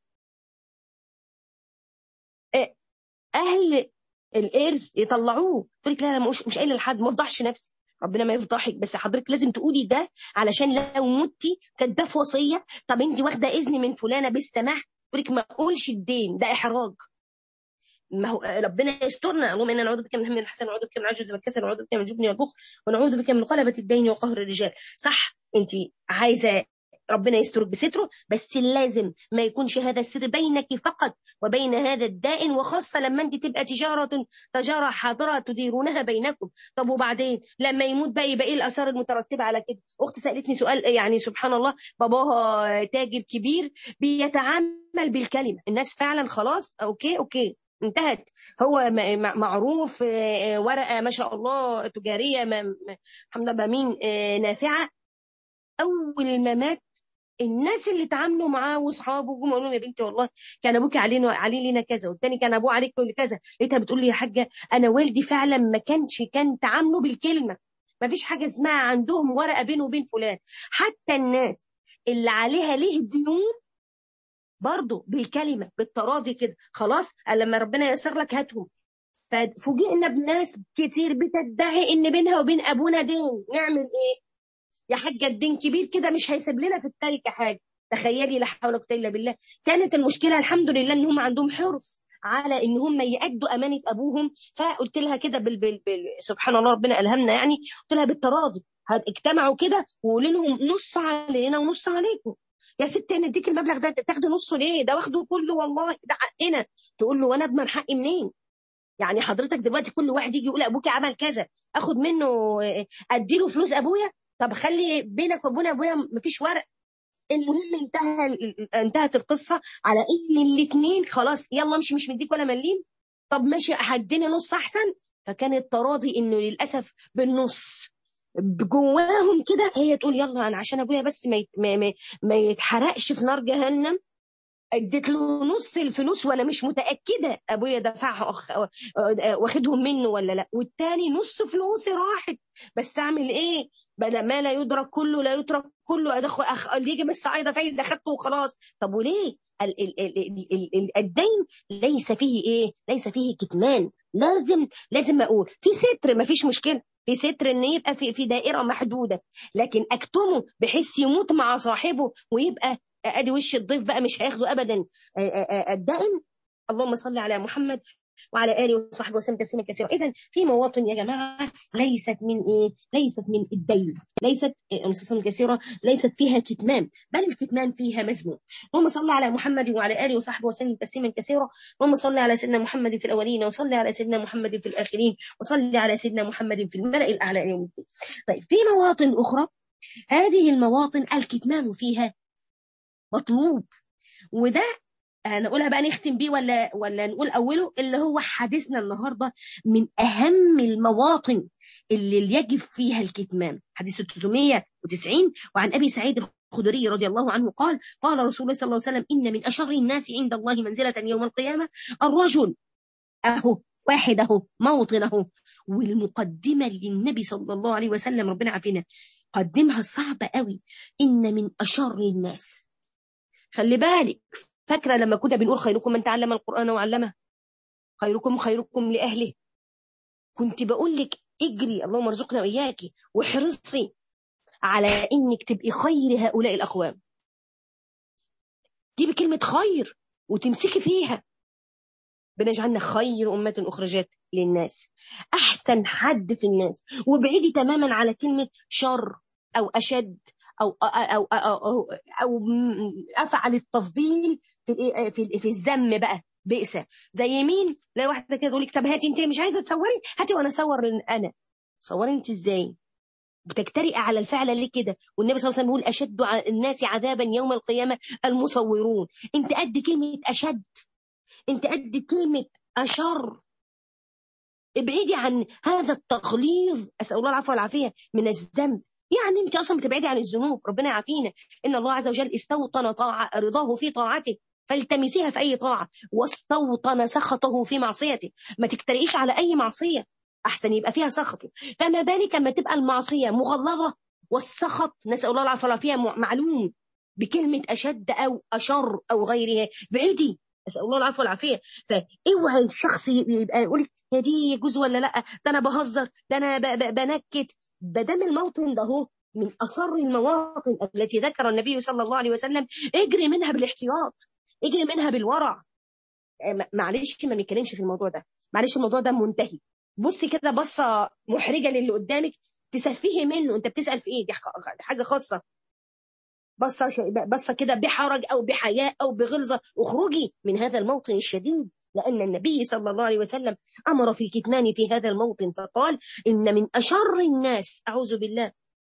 أهل الإرث يطلعوه تقول لك لا أنا مش مش قايله لحد ما افضحش نفسي ربنا ما يفضحك بس حضرتك لازم تقولي ده علشان لو متي كاتباه في وصيه طب انت واخده اذن من فلانه بالسماح تقول لك ما اقولش الدين ده احراج ما هو ربنا يسترنا اللهم انا نعوذ بك من هم الحسن ونعوذ بك من العجز والكسل ونعوذ بك من الجبن والبخل ونعوذ بك من قلبة الدين وقهر الرجال صح انت عايزه ربنا يسترك بستره بس لازم ما يكونش هذا السر بينك فقط وبين هذا الدائن وخاصة لما انت تبقى تجارة تجارة حاضرة تديرونها بينكم طب وبعدين لما يموت بقى يبقى ايه الآثار المترتبة على كده أختي سألتني سؤال يعني سبحان الله باباها تاجر كبير بيتعامل بالكلمة الناس فعلا خلاص أوكي أوكي انتهت هو معروف ورقة ما شاء الله تجارية الحمد لله مين نافعة أول ما مات الناس اللي اتعاملوا معاه واصحابه جم قالوا يا بنتي والله كان ابوك علينا عليه لنا كذا والتاني كان ابوه عليك كذا لقيتها بتقول لي يا حاجه انا والدي فعلا ما كانش كان تعامله بالكلمه ما فيش حاجه اسمها عندهم ورقه بينه وبين فلان حتى الناس اللي عليها ليه ديون برضه بالكلمه بالتراضي كده خلاص لما ربنا ييسر لك هاتهم ففوجئنا بناس كتير بتدعي ان بينها وبين ابونا دين نعمل ايه يا حاجه الدين كبير كده مش هيسيب لنا في التركه حاجه تخيلي لا حول ولا قوه الا بالله كانت المشكله الحمد لله ان هم عندهم حرص على ان هم يأدوا امانه ابوهم فقلت لها كده بال... بال... بال... سبحان الله ربنا الهمنا يعني قلت لها بالتراضي اجتمعوا كده وقولوا لهم نص علينا ونص عليكم يا ستي انا اديك المبلغ ده تاخدي نصه ليه ده واخده كله والله ده حقنا تقول له وانا اضمن حقي منين يعني حضرتك دلوقتي كل واحد يجي يقول ابوكي عمل كذا اخد منه اديله فلوس ابويا طب خلي بينك وبين ابويا مفيش ورق المهم انتهى انتهت القصه على ان الاثنين خلاص يلا امشي مش مديك ولا مليم طب ماشي هديني نص احسن فكان التراضي انه للاسف بالنص جواهم كده هي تقول يلا انا عشان ابويا بس ما ما, ما يتحرقش في نار جهنم اديت له نص الفلوس وانا مش متاكده ابويا دفعها واخدهم منه ولا لا والتاني نص فلوسي راحت بس اعمل ايه بدل ما لا يدرك كله لا يترك كله ادخل أخ... اللي يجي بس عايزه فايده اخدته وخلاص طب وليه ال... ال... ال... ال... ال... الدين ليس فيه ايه ليس فيه كتمان لازم لازم اقول في ستر ما فيش مشكله في ستر ان يبقى في في دائره محدوده لكن اكتمه بحيث يموت مع صاحبه ويبقى ادي وش الضيف بقى مش هياخده ابدا الدائن اللهم صل على محمد وعلى اله وصحبه وسلم تسليما كثيرا اذا في مواطن يا جماعه ليست من ايه ليست من الدين ليست انصاصا كثيره ليست فيها كتمان بل الكتمان فيها مذموم اللهم صل على محمد وعلى اله وصحبه وسلم تسليما كثيرا اللهم صل على سيدنا محمد في الاولين وصل على سيدنا محمد في الاخرين وصل على سيدنا محمد في الملأ الاعلى يوم الدين طيب في مواطن اخرى هذه المواطن الكتمان فيها مطلوب وده هنقولها بقى نختم بيه ولا ولا نقول اوله اللي هو حديثنا النهارده من اهم المواطن اللي يجب فيها الكتمان حديث 390 وعن ابي سعيد الخدري رضي الله عنه قال قال رسول الله صلى الله عليه وسلم ان من اشر الناس عند الله منزله يوم القيامه الرجل اهو واحد اهو موطن اهو والمقدمه للنبي صلى الله عليه وسلم ربنا عافينا قدمها صعبه قوي ان من اشر الناس خلي بالك فاكرة لما كنا بنقول خيركم من تعلم القرآن وعلمه خيركم خيركم لأهله كنت بقول لك اجري اللهم ارزقنا وإياكي واحرصي على انك تبقي خير هؤلاء الأقوام جيبي كلمة خير وتمسكي فيها بنجعلنا خير أمة أخرجت للناس أحسن حد في الناس وابعدي تماما على كلمة شر أو أشد أو أو أو, أو, أو, أو أفعل التفضيل في في في الذم بقى بئس زي مين لا واحده كده تقول لك طب هاتي انت مش عايزه تصوري هاتي وانا اصور انا صوري انت ازاي بتجترئ على الفعل ليه كده والنبي صلى الله عليه وسلم بيقول اشد الناس عذابا يوم القيامه المصورون انت قد كلمه اشد انت قد كلمه اشر ابعدي عن هذا التغليظ اسال الله العفو والعافيه من الذنب يعني انت اصلا بتبعدي عن الذنوب ربنا يعافينا ان الله عز وجل استوطن طاعة رضاه في طاعته فالتمسيها في اي طاعه واستوطن سخطه في معصيته ما تكترئيش على اي معصيه احسن يبقى فيها سخطه فما بالك اما تبقى المعصيه مغلظه والسخط نسال الله العافيه والعافيه معلوم بكلمه اشد او اشر او غيرها بعيدي اسال الله العفو والعافيه فاوعى الشخص يبقى يقول هي دي يجوز ولا لا ده انا بهزر ده انا بنكت ده دام الموطن ده هو من أصر المواطن التي ذكر النبي صلى الله عليه وسلم اجري منها بالاحتياط اجري منها بالورع معلش ما نتكلمش في الموضوع ده معلش الموضوع ده منتهي بصي كده بصة محرجة للي قدامك تسفيه منه انت بتسأل في ايه دي حاجة خاصة بصة بصة كده بحرج او بحياء او بغلظة اخرجي من هذا الموطن الشديد لأن النبي صلى الله عليه وسلم أمر في الكتمان في هذا الموطن فقال إن من أشر الناس أعوذ بالله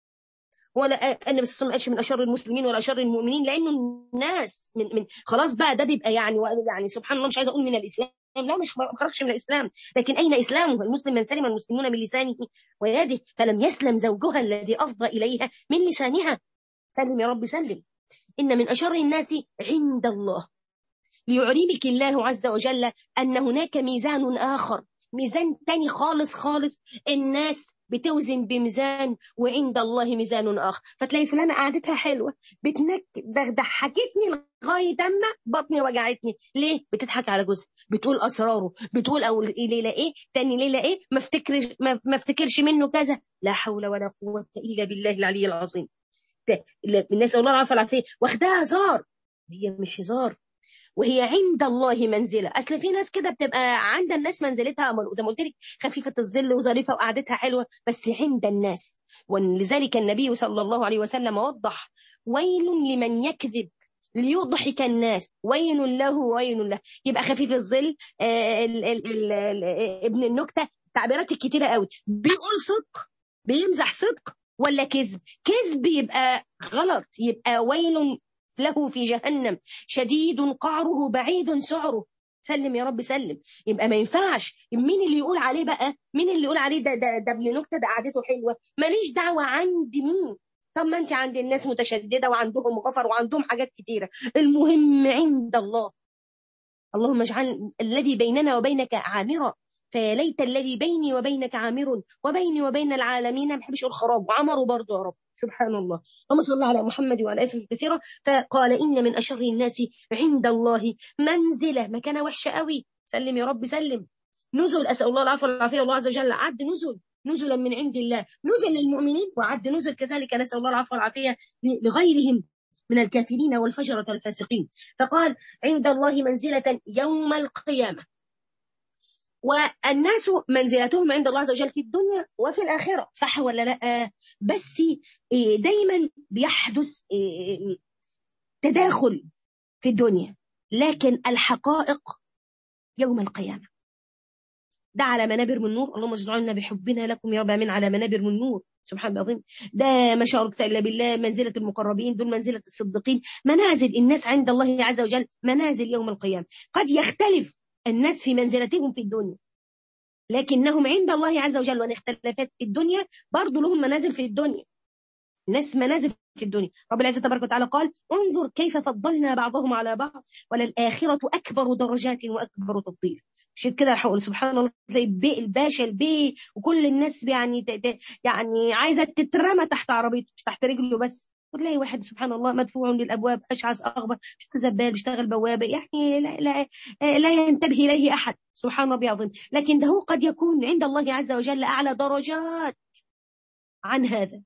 ولا النبي صلى الله عليه وسلم من أشر المسلمين ولا أشر المؤمنين لأنه الناس من من خلاص بقى ده بيبقى يعني يعني سبحان الله مش عايزة أقول من الإسلام لا مش ما خرجش من الإسلام لكن أين إسلامه المسلم من سلم المسلمون من لسانه ويده فلم يسلم زوجها الذي أفضى إليها من لسانها سلم يا رب سلم إن من أشر الناس عند الله ليعلمك الله عز وجل أن هناك ميزان آخر ميزان تاني خالص خالص الناس بتوزن بميزان وعند الله ميزان آخر فتلاقي فلانة قعدتها حلوة بتنكد ضحكتني لغاية أما بطني وجعتني ليه بتضحك على جوزها بتقول أسراره بتقول أول ليلة إيه تاني ليلة إيه ما افتكرش ما افتكرش منه كذا لا حول ولا قوة إلا بالله العلي العظيم الناس الله العافية العافية واخداها هزار هي مش هزار وهي عند الله منزلة أصل في ناس كده بتبقى عند الناس منزلتها زي ما قلت لك خفيفة الظل وظريفة وقعدتها حلوة بس عند الناس ولذلك النبي صلى الله عليه وسلم وضح ويل لمن يكذب ليضحك الناس ويل له ويل له يبقى خفيف الظل آه ال ال ال ال ابن النكتة تعبيرات كتيرة قوي بيقول صدق بيمزح صدق ولا كذب كذب يبقى غلط يبقى ويل له في جهنم شديد قعره بعيد سعره سلم يا رب سلم يبقى ما ينفعش مين اللي يقول عليه بقى مين اللي يقول عليه ده ده, ده ابن نكته ده قعدته حلوه ماليش دعوه عند مين طب ما انت عند الناس متشدده وعندهم غفر وعندهم حاجات كتيره المهم عند الله اللهم اجعل الذي بيننا وبينك عامرا فيا ليت الذي بيني وبينك عامر وبيني وبين العالمين ما بحبش اقول خراب وعمروا برضه يا رب سبحان الله اللهم صل على محمد وعلى اله كثيره فقال ان من اشر الناس عند الله منزله مكانه وحشه قوي سلم يا رب سلم نزل اسال الله العفو والعافيه الله عز وجل عد نزل نزلا من عند الله نزل للمؤمنين وعد نزل كذلك نسال الله العفو والعافيه لغيرهم من الكافرين والفجرة الفاسقين فقال عند الله منزلة يوم القيامة والناس منزلتهم عند الله عز وجل في الدنيا وفي الآخرة صح ولا لا بس دايما بيحدث تداخل في الدنيا لكن الحقائق يوم القيامة ده على منابر من نور اللهم اجعلنا بحبنا لكم يا رب من على منابر من نور سبحان الله العظيم ده ما شاء الله الا بالله منزله المقربين دول منزله الصديقين منازل الناس عند الله عز وجل منازل يوم القيامه قد يختلف الناس في منزلتهم في الدنيا لكنهم عند الله عز وجل وان اختلفت في الدنيا برضه لهم منازل في الدنيا ناس منازل في الدنيا رب العزة تبارك وتعالى قال انظر كيف فضلنا بعضهم على بعض وللآخرة أكبر درجات وأكبر تفضيل عشان كده هقول سبحان الله تلاقي البي الباشا البي وكل الناس يعني يعني عايزه تترمى تحت عربيته مش تحت رجله بس وتلاقي واحد سبحان الله مدفوع للابواب اشعث اغبر بيشتغل زبال بيشتغل بوابه يعني لا, لا, لا ينتبه اليه احد سبحان ربي العظيم لكن ده قد يكون عند الله عز وجل اعلى درجات عن هذا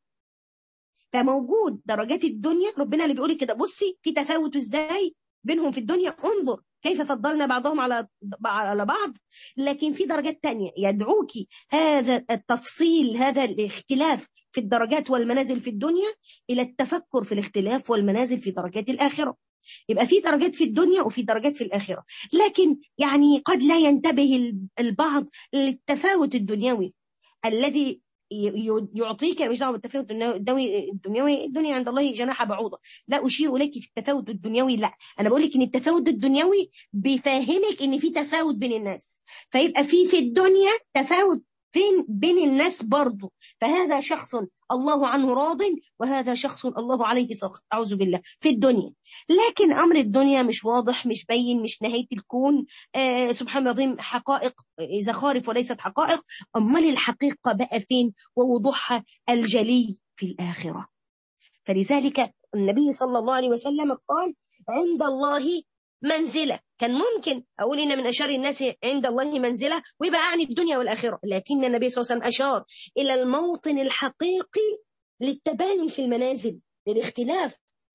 فموجود درجات الدنيا ربنا اللي بيقول كده بصي في تفاوت ازاي بينهم في الدنيا انظر كيف فضلنا بعضهم على على بعض لكن في درجات تانية يدعوك هذا التفصيل هذا الاختلاف في الدرجات والمنازل في الدنيا إلى التفكر في الاختلاف والمنازل في درجات الآخرة يبقى في درجات في الدنيا وفي درجات في الآخرة لكن يعني قد لا ينتبه البعض للتفاوت الدنيوي الذي يعطيك مش دعوه بالتفاوت الدنيوي الدنيوي الدنيا عند الله جناح بعوضه لا اشير اليك في التفاوت الدنيوي لا انا بقول لك ان التفاوت الدنيوي بيفهمك ان في تفاوت بين الناس فيبقى في في الدنيا تفاوت فين بين الناس برضه فهذا شخص الله عنه راض وهذا شخص الله عليه سخط أعوذ بالله في الدنيا لكن أمر الدنيا مش واضح مش بين مش نهاية الكون آه سبحان الله العظيم حقائق زخارف وليست حقائق أمال الحقيقة بقى فين ووضوحها الجلي في الآخرة فلذلك النبي صلى الله عليه وسلم قال عند الله منزلة كان ممكن أقول إن من أشار الناس عند الله منزلة ويبقى عن الدنيا والآخرة لكن النبي صلى الله عليه وسلم أشار إلى الموطن الحقيقي للتباين في المنازل للاختلاف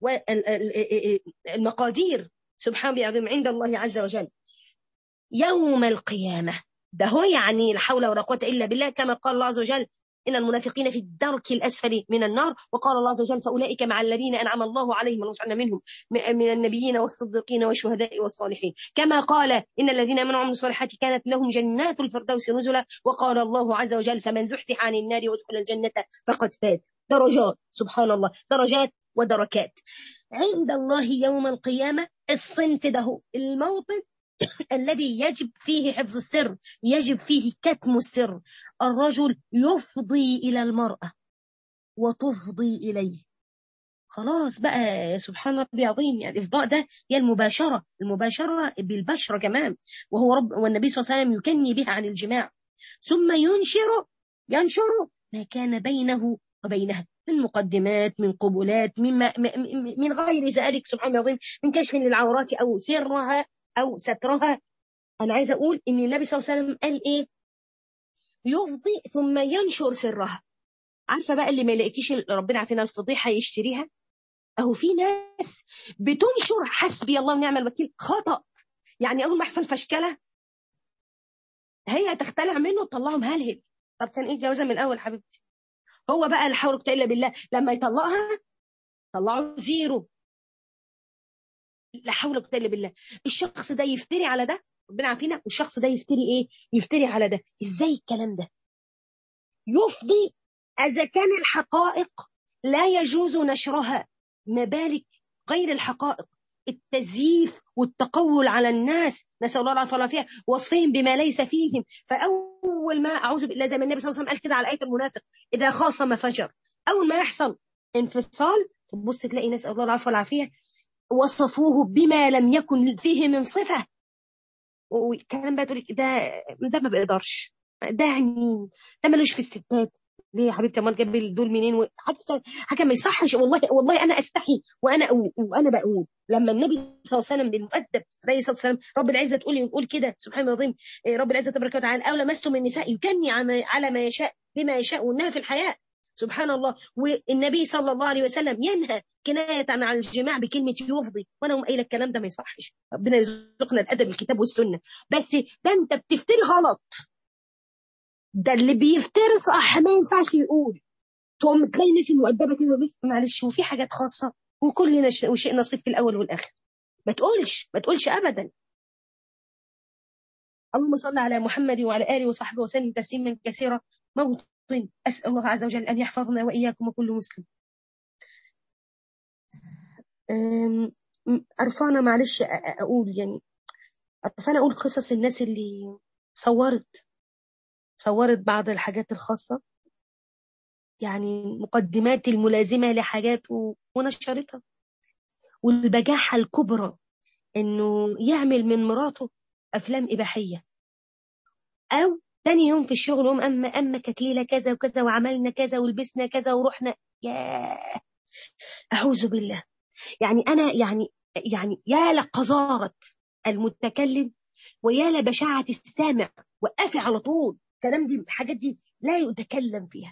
والمقادير سبحان الله العظيم عند الله عز وجل يوم القيامة ده هو يعني لا حول ولا قوة إلا بالله كما قال الله عز وجل إن المنافقين في الدرك الأسفل من النار وقال الله عز وجل فأولئك مع الذين أنعم الله عليهم ونصعنا منهم من النبيين والصديقين والشهداء والصالحين كما قال إن الذين آمنوا وعملوا الصالحات كانت لهم جنات الفردوس نزلا وقال الله عز وجل فمن زحزح عن النار وادخل الجنة فقد فاز درجات سبحان الله درجات ودركات عند الله يوم القيامة الصنف ده الموطن الذي يجب فيه حفظ السر يجب فيه كتم السر الرجل يفضي إلى المرأة وتفضي إليه خلاص بقى سبحان ربي عظيم يعني الإفضاء ده هي المباشرة المباشرة بالبشرة كمان وهو رب والنبي صلى الله عليه وسلم يكني بها عن الجماع ثم ينشر ينشر ما كان بينه وبينها من مقدمات من قبلات مما من غير ذلك سبحان الله العظيم من كشف للعورات أو سرها أو سترها أنا عايزة أقول إن النبي صلى الله عليه وسلم قال إيه يفضي ثم ينشر سرها عارفة بقى اللي ما يلاقيش ربنا عارفين الفضيحة يشتريها أهو في ناس بتنشر حسبي الله ونعم الوكيل خطأ يعني أول ما يحصل فشكلة هي تختلع منه تطلعه مهلهل طب كان إيه الجوازة من الأول حبيبتي هو بقى لا حول إلا بالله لما يطلقها طلعوا زيرو لا حول ولا الا بالله الشخص ده يفتري على ده ربنا عافينا والشخص ده يفتري ايه يفتري على ده ازاي الكلام ده يفضي اذا كان الحقائق لا يجوز نشرها ما بالك غير الحقائق التزييف والتقول على الناس نسال الله العافيه والعافيه وصفهم بما ليس فيهم فاول ما اعوذ بالله زي ما النبي صلى الله عليه وسلم قال كده على ايه المنافق اذا خاصم فجر اول ما يحصل انفصال تبص تلاقي نسال الله العافيه والعافيه وصفوه بما لم يكن فيه من صفه وكلام بقى تقول ده ده ما بيقدرش ده عنين ده ملوش في الستات ليه يا حبيبتي امال جاب دول منين حتى حاجه ما يصحش والله والله انا استحي وانا أقول وانا بقول لما النبي صلى الله عليه وسلم بالمؤدب عليه الصلاه والسلام رب العزه تقول يقول كده سبحان الله العظيم رب العزه تبارك وتعالى او لمستم النساء يكني على ما يشاء بما يشاء وانها في الحياه سبحان الله والنبي صلى الله عليه وسلم ينهى كناية عن الجماع بكلمة يفضي وانا هم قايله الكلام ده ما يصحش ربنا يرزقنا الادب الكتاب والسنه بس ده انت بتفتري غلط ده اللي بيفتري صح ما ينفعش يقول تقوم تلاقي ناس مؤدبه كده معلش وفي حاجات خاصه وكلنا وشيء نصيب في الاول والاخر ما تقولش ما تقولش ابدا اللهم صل على محمد وعلى اله وصحبه وسلم تسليما كثيرا موطن اسال الله عز وجل ان يحفظنا واياكم وكل مسلم قرفانه معلش اقول يعني قرفانه اقول قصص الناس اللي صورت صورت بعض الحاجات الخاصة يعني مقدمات الملازمة لحاجات ونشرتها والبجاحة الكبرى انه يعمل من مراته افلام اباحية او تاني يوم في الشغل يوم اما اما كانت ليله كذا وكذا وعملنا كذا ولبسنا كذا ورحنا يا اعوذ بالله يعني انا يعني يعني يا لقذاره المتكلم ويا لبشاعه السامع وقفي على طول الكلام دي الحاجات دي لا يتكلم فيها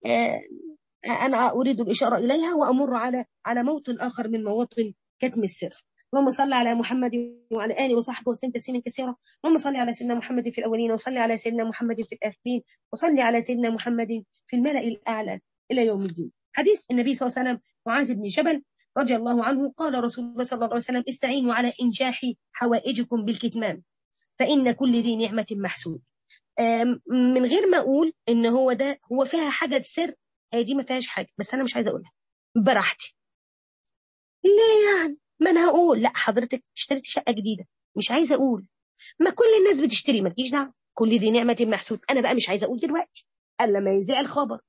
أنا أريد الإشارة إليها وأمر على على موطن آخر من مواطن كتم السر اللهم صل على محمد وعلى آله وصحبه وسلم تسليما كثيرا اللهم صل على سيدنا محمد في الأولين وصل على سيدنا محمد في الآخرين وصل على سيدنا محمد في الملأ الأعلى إلى يوم الدين حديث النبي صلى الله عليه وسلم معاذ بن جبل رضي الله عنه قال رسول الله صلى الله عليه وسلم استعينوا على إنجاح حوائجكم بالكتمان فإن كل ذي نعمة محسود من غير ما اقول ان هو ده هو فيها حاجه سر هي دي ما فيهاش حاجه بس انا مش عايزه اقولها براحتي ليه يعني ما انا هقول لا حضرتك اشتريت شقه جديده مش عايزه اقول ما كل الناس بتشتري ما تجيش دعوه كل ذي نعمه محسود انا بقى مش عايزه اقول دلوقتي الا ما يذيع الخبر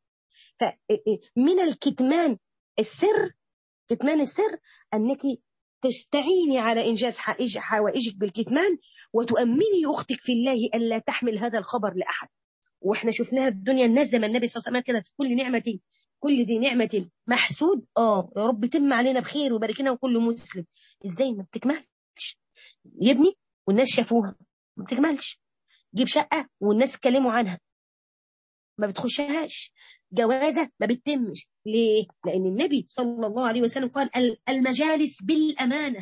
فمن الكتمان السر كتمان السر انك تستعيني على انجاز حوائجك بالكتمان وتؤمني اختك في الله الا تحمل هذا الخبر لاحد واحنا شفناها في الدنيا الناس زي ما النبي صلى الله عليه وسلم كده في كل نعمه كل ذي نعمه محسود اه يا رب تم علينا بخير وبارك لنا وكل مسلم ازاي ما بتكملش يبني والناس شافوها ما بتكملش جيب شقه والناس اتكلموا عنها ما بتخشهاش جوازه ما بتتمش ليه لان النبي صلى الله عليه وسلم قال المجالس بالامانه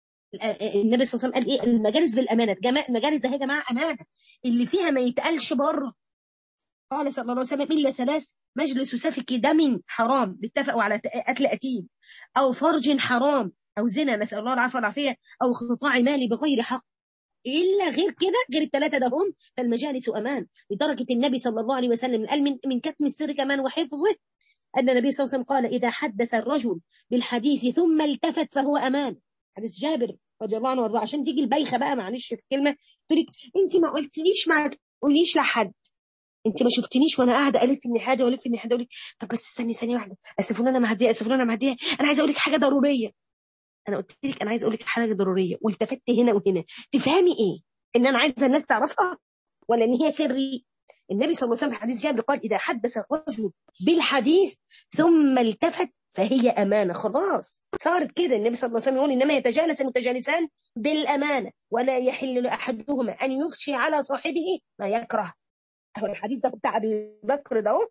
النبي صلى الله عليه وسلم قال ايه المجالس بالامانه المجالس ده يا جماعه امانه اللي فيها ما يتقالش بره قال صلى الله عليه وسلم الا ثلاث مجلس سفك دم حرام اتفقوا على قتل قتيل او فرج حرام او زنا نسال الله العافيه والعافيه او قطاع مالي بغير حق الا غير كده غير الثلاثه ده هم فالمجالس امان لدرجه النبي صلى الله عليه وسلم قال من من كتم السر كمان وحفظه ان النبي صلى الله عليه وسلم قال اذا حدث الرجل بالحديث ثم التفت فهو امان حديث جابر رضي الله عنه وارضاه عشان تيجي البايخه بقى معلش في الكلمه تقول لك انت ما قلتليش ما تقوليش لحد انت ما شفتنيش وانا قاعده الف من حاجه والف من حاجه اقول لك طب بس استني ثانيه واحده اصل فلانه معديه اصل فلانه معديه انا عايزه اقول لك حاجه ضروريه انا قلت لك انا عايزه اقول لك حاجه ضروريه والتفت هنا وهنا تفهمي ايه ان انا عايزه الناس تعرفها ولا ان هي سري النبي صلى الله عليه وسلم في حديث جابر قال اذا حدث الرجل بالحديث ثم التفت فهي امانه خلاص صارت كده النبي صلى الله عليه وسلم يقول انما يتجالس المتجالسان بالامانه ولا يحل لاحدهما ان يفشي على صاحبه ما يكره هو الحديث ده بتاع ابي بكر ده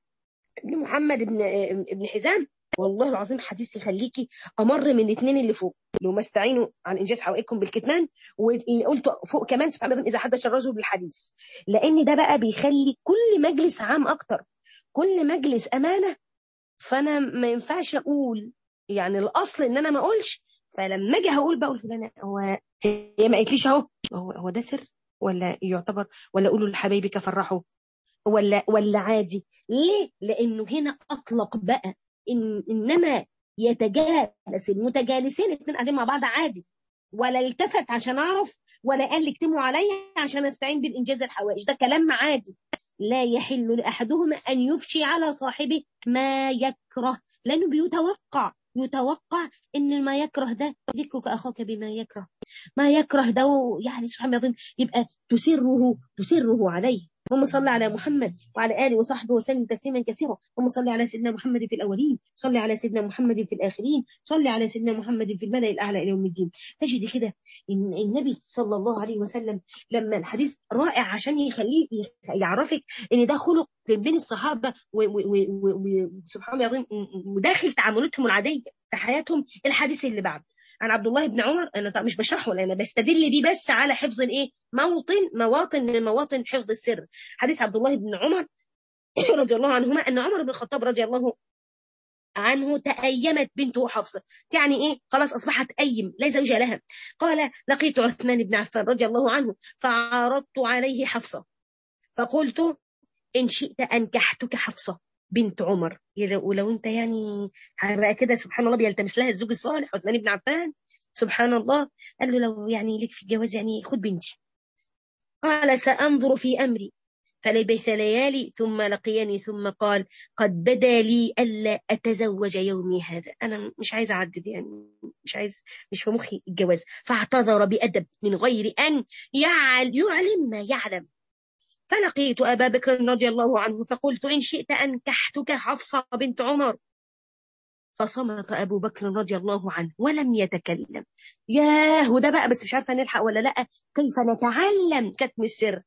ابن محمد بن ابن حزام والله العظيم حديث يخليكي امر من الاثنين اللي فوق لو ما استعينوا عن انجاز حوائجكم بالكتمان واللي قلته فوق كمان سبحان الله اذا حدث الرجل بالحديث لان ده بقى بيخلي كل مجلس عام اكتر كل مجلس امانه فانا ما ينفعش اقول يعني الاصل ان انا ما اقولش فلما اجي هقول بقول فلانه هو هي ما قالتليش اهو هو هو ده سر ولا يعتبر ولا اقوله لحبايبك فرحوا ولا ولا عادي ليه لانه هنا اطلق بقى إن انما يتجالس المتجالسين الاثنين قاعدين مع بعض عادي ولا التفت عشان اعرف ولا قال لي اكتموا عليا عشان استعين بالانجاز الحوائج ده كلام عادي لا يحل لاحدهما ان يفشي على صاحبه ما يكره لانه بيتوقع يتوقع ان ما يكره ده ذكرك اخاك بما يكره ما يكره ده يعني سبحان الله يبقى تسره تسره عليه اللهم صل على محمد وعلى اله وصحبه وسلم تسليما كثيرا اللهم صل على سيدنا محمد في الاولين صل على سيدنا محمد في الاخرين صل على سيدنا محمد في الملأ الاعلى الى يوم الدين تجد كده ان النبي صلى الله عليه وسلم لما الحديث رائع عشان يخليه يعرفك ان ده خلق بين الصحابه وسبحان الله العظيم وداخل تعاملاتهم العاديه في حياتهم الحديث اللي بعده عن عبد الله بن عمر انا مش بشرحه انا بستدل بيه بس على حفظ الايه موطن مواطن من مواطن حفظ السر حديث عبد الله بن عمر رضي الله عنهما ان عمر بن الخطاب رضي الله عنه تأيمت بنته حفصة يعني إيه خلاص أصبحت أيم لا زوج لها قال لقيت عثمان بن عفان رضي الله عنه فعرضت عليه حفصة فقلت إن شئت أنكحتك حفصة بنت عمر ولو انت يعني هبقى كده سبحان الله بيلتمس لها الزوج الصالح عثمان بن عفان سبحان الله قال له لو يعني لك في الجواز يعني خد بنتي قال سأنظر في أمري فلبث ليالي ثم لقيني ثم قال قد بدا لي ألا أتزوج يومي هذا أنا مش عايز أعدد يعني مش عايز مش في مخي الجواز فاعتذر بأدب من غير أن يعلم ما يعلم فلقيت أبا بكر رضي الله عنه فقلت إن شئت أنكحتك حفصة بنت عمر فصمت أبو بكر رضي الله عنه ولم يتكلم ياه وده بقى بس مش عارفة نلحق ولا لأ كيف نتعلم كتم السر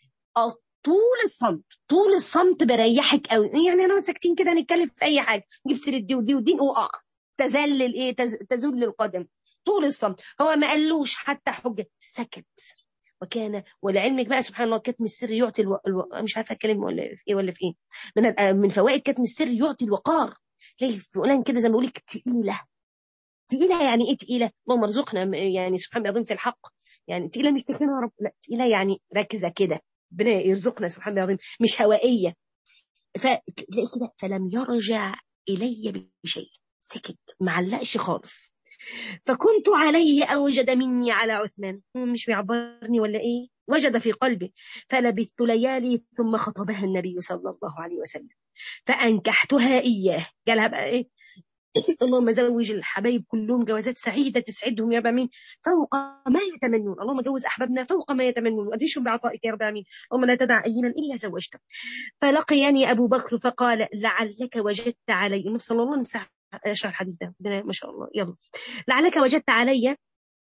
طول الصمت طول الصمت بريحك قوي يعني انا ساكتين كده نتكلم في اي حاجه نجيب سيره دي ودي ودي وقع تزل الايه تزل القدم طول الصمت هو ما قالوش حتى حجه سكت وكان ولعلمك بقى سبحان الله كتم السر يعطي الو... الو... مش عارفه اتكلم ولا في ايه ولا في ايه من ال... من فوائد كتم السر يعطي الوقار تلاقي فلان كده زي ما بقول لك تقيله تقيله يعني ايه تقيله اللهم ارزقنا يعني سبحان الله عظيم في الحق يعني تقيله مش تخينه يا رب لا تقيله يعني ركزه كده ربنا يرزقنا سبحان الله العظيم مش هوائيه فتلاقي كده فلم يرجع الي بشيء سكت معلقش خالص فكنت عليه أوجد مني على عثمان مش بيعبرني ولا إيه وجد في قلبي فلبثت ليالي ثم خطبها النبي صلى الله عليه وسلم فأنكحتها إياه قالها بقى إيه اللهم زوج الحبايب كلهم جوازات سعيدة تسعدهم يا رب العالمين فوق ما يتمنون اللهم جوز أحبابنا فوق ما يتمنون وأديشهم بعطائك يا رب العالمين اللهم لا تدع أينا إلا زوجته فلقيني أبو بكر فقال لعلك وجدت علي النبي صلى الله عليه وسلم شرح الحديث ده ما شاء الله يلا لعلك وجدت علي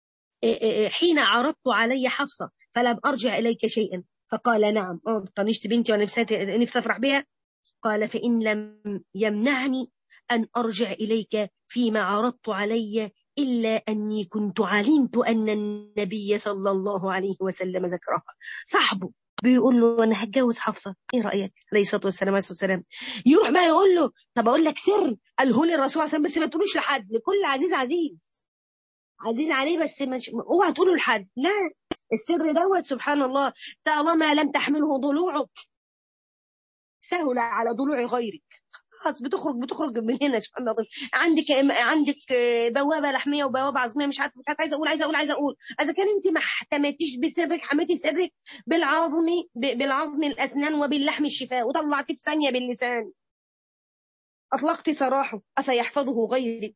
حين عرضت علي حفصة فلم أرجع إليك شيئا فقال نعم طنشت بنتي وأنا نفسي أفرح بها قال فإن لم يمنعني أن أرجع إليك فيما عرضت علي إلا أني كنت علمت أن النبي صلى الله عليه وسلم ذكرها صاحبه بيقول له انا هتجوز حفصه ايه رايك عليه الصلاه والسلام عليه الصلاه والسلام يروح بقى يقول له طب اقول لك سر قاله لي الرسول عليه بس ما تقولوش لحد لكل عزيز عزيز عزيز عليه بس مش اوعى تقوله لحد لا السر دوت سبحان الله طالما لم تحمله ضلوعك سهل على ضلوع غيرك خلاص بتخرج بتخرج من هنا سبحان الله عندك عندك بوابه لحميه وبوابه عظميه مش عارفه مش عارفه عايزه اقول عايزه اقول عايزه اقول اذا كان انت ما احتميتيش بسرك حميتي سرك بالعظم بالعظم الاسنان وباللحم الشفاء وطلعتيه في ثانيه باللسان اطلقت سراحه افيحفظه غيرك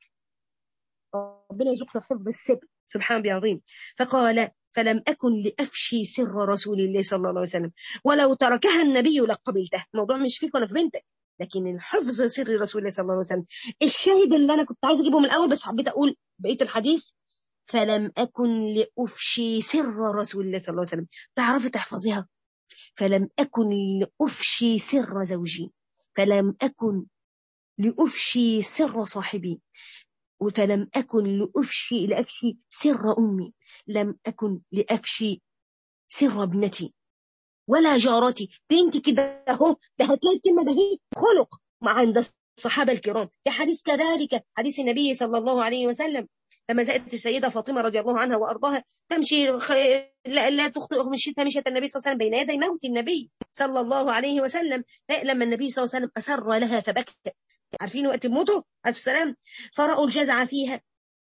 ربنا يرزقنا حفظ السر سبحان الله عظيم فقال فلم أكن لأفشي سر رسول الله صلى الله عليه وسلم ولو تركها النبي لقبلته الموضوع مش فيك ولا في بنتك لكن حفظ سر رسول الله صلى الله عليه وسلم الشاهد اللي انا كنت عايز اجيبه من الاول بس حبيت اقول بقيه الحديث فلم اكن لافشي سر رسول الله صلى الله عليه وسلم تعرفي تحفظيها فلم اكن لافشي سر زوجي فلم اكن لافشي سر صاحبي فلم أكن لأفشي لأفشي سر أمي لم أكن لأفشي سر ابنتي ولا جارتي ده انت كده اهو ده هتلاقي الكلمه ده هي خلق ما عند الصحابة الكرام في حديث كذلك حديث النبي صلى الله عليه وسلم لما سألت السيدة فاطمة رضي الله عنها وأرضاها تمشي خ... لا, لا تخطئ مشيتها مشيت النبي صلى الله عليه وسلم بين يدي موت النبي صلى الله عليه وسلم لما النبي صلى الله عليه وسلم أسر لها فبكت عارفين وقت موته عليه السلام فرأوا الجزع فيها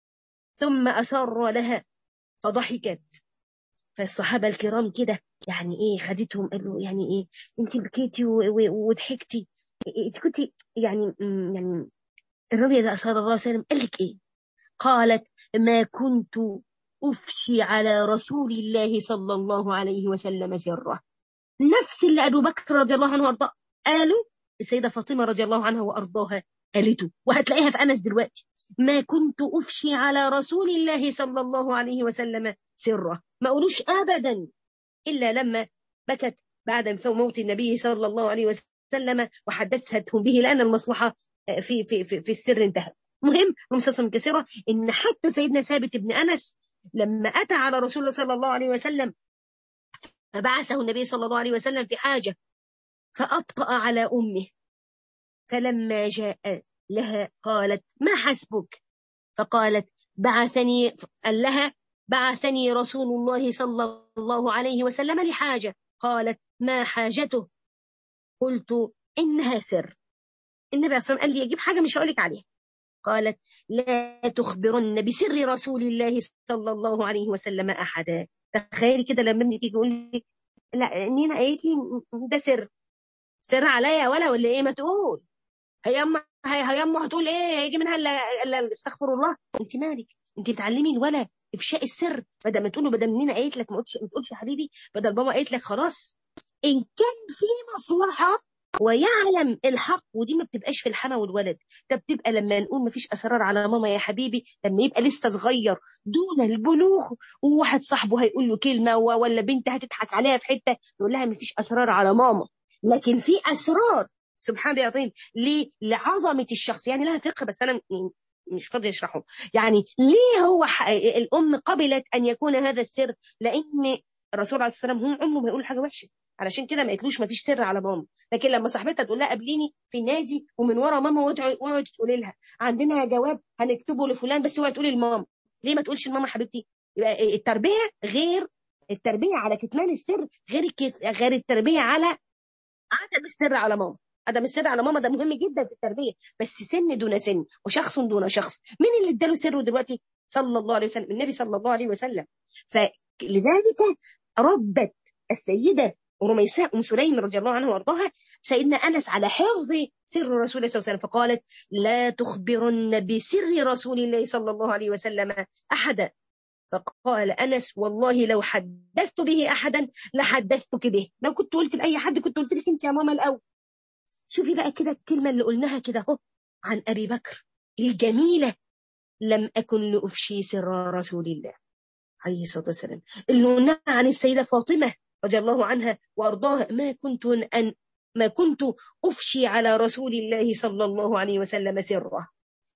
ثم أسر لها فضحكت فالصحابة الكرام كده يعني ايه خدتهم قالوا يعني ايه انت بكيتي وضحكتي انت كنتي يعني يعني الربيع ده صلى الله عليه وسلم قال لك ايه قالت ما كنت أفشي على رسول الله صلى الله عليه وسلم سره نفس اللي أبو بكر رضي الله عنه وأرضاه قالوا السيدة فاطمة رضي الله عنها وأرضاها قالته وهتلاقيها في أنس دلوقتي ما كنت أفشي على رسول الله صلى الله عليه وسلم سره ما قولوش أبدا إلا لما بكت بعد موت النبي صلى الله عليه وسلم وحدثتهم به لأن المصلحة في, في, في, في السر انتهت مهم رمسة كثيرة إن حتى سيدنا ثابت بن أنس لما أتى على رسول الله صلى الله عليه وسلم فبعثه النبي صلى الله عليه وسلم في حاجة فأبطأ على أمه فلما جاء لها قالت ما حسبك فقالت بعثني قال لها بعثني رسول الله صلى الله عليه وسلم لحاجة قالت ما حاجته قلت إنها سر النبي عليه الصلاة والسلام قال لي أجيب حاجة مش هقولك عليها قالت لا تخبرن بسر رسول الله صلى الله عليه وسلم أحدا تخيلي كده لما ابنك يجي يقول لك لا نينا قالت لي ده سر سر عليا ولا ولا ايه ما تقول هي اما هي اما هتقول ايه هيجي منها الا استغفر الله انت مالك انت بتعلمي الولد افشاء السر بدل ما تقول له بدل نينا قالت لك ما تقولش ما تقولش يا حبيبي بدل بابا قالت لك خلاص ان كان في مصلحه ويعلم الحق ودي ما بتبقاش في الحما والولد ده بتبقى لما نقول ما فيش اسرار على ماما يا حبيبي لما يبقى لسه صغير دون البلوغ وواحد صاحبه هيقول له كلمه ولا بنت هتضحك عليها في حته يقول لها ما فيش اسرار على ماما لكن في اسرار سبحان الله العظيم ليه لعظمه الشخص يعني لها فقه بس انا مش فاضي اشرحه يعني ليه هو الام قبلت ان يكون هذا السر لان الرسول عليه السلام هم عمره ما يقول حاجه وحشه علشان كده ما قالتلوش ما فيش سر على ماما لكن لما صاحبتها تقول لها قابليني في النادي ومن ورا ماما واقعد تقولي لها عندنا جواب هنكتبه لفلان بس اوعي تقولي لماما ليه ما تقولش لماما حبيبتي يبقى التربيه غير التربيه على كتمان السر غير غير التربيه على عدم السر على ماما عدم السر على ماما ده مهم جدا في التربيه بس سن دون سن وشخص دون شخص مين اللي اداله سره دلوقتي صلى الله عليه وسلم النبي صلى الله عليه وسلم فلذلك ربت السيده ورميساء ام سليم رضي الله عنها وارضاها سيدنا انس على حفظ سر رسول الله صلى الله عليه وسلم فقالت لا تخبرن بسر رسول الله صلى الله عليه وسلم احدا فقال انس والله لو حدثت به احدا لحدثتك به لو كنت قلت لاي حد كنت قلت لك انت يا ماما الاول شوفي بقى كده الكلمه اللي قلناها كده اهو عن ابي بكر الجميله لم اكن لافشي سر رسول الله عليه الصلاه والسلام اللي قلناها عن السيده فاطمه رضي الله عنها وارضاها ما كنت ان ما كنت افشي على رسول الله صلى الله عليه وسلم سره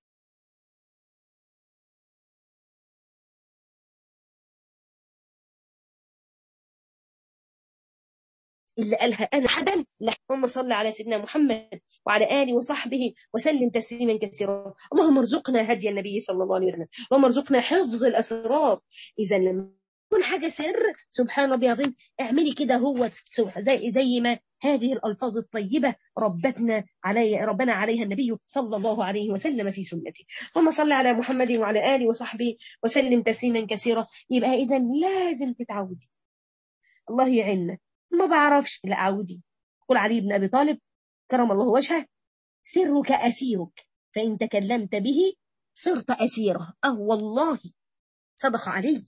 اللي قالها انا حدا اللهم صل على سيدنا محمد وعلى اله وصحبه وسلم تسليما كثيرا اللهم ارزقنا هدي النبي صلى الله عليه وسلم اللهم ارزقنا حفظ الاسرار اذا لما تكون حاجه سر سبحان ربي العظيم اعملي كده هو زي زي ما هذه الالفاظ الطيبه ربتنا علي ربنا عليها النبي صلى الله عليه وسلم في سنته اللهم صل على محمد وعلى اله وصحبه وسلم تسليما كثيرا يبقى اذا لازم تتعودي الله يعيننا ما بعرفش لا عودي قل علي بن ابي طالب كرم الله وجهه سرك اسيرك فان تكلمت به صرت اسيره اه والله صدق علي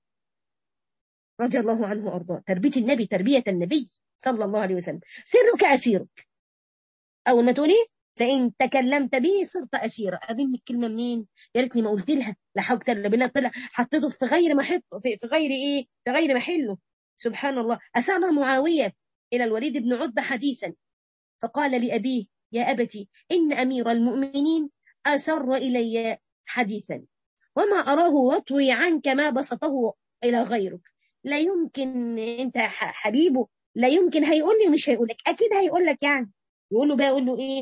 رضي الله عنه وارضاه تربيه النبي تربيه النبي صلى الله عليه وسلم سرك اسيرك اول ما تقولي فان تكلمت به صرت اسيره اذن الكلمه منين يا ريتني ما قلت لها لا حول ولا بالله طلع حطيته في غير محطه في, في غير ايه في غير محله سبحان الله أسامة معاوية إلى الوليد بن عتبة حديثا فقال لأبيه يا أبتي إن أمير المؤمنين أسر إلي حديثا وما أراه يطوي عنك ما بسطه إلى غيرك لا يمكن أنت حبيبه لا يمكن هيقول لي مش هيقول لك أكيد هيقول لك يعني يقول له بقى يقول له إيه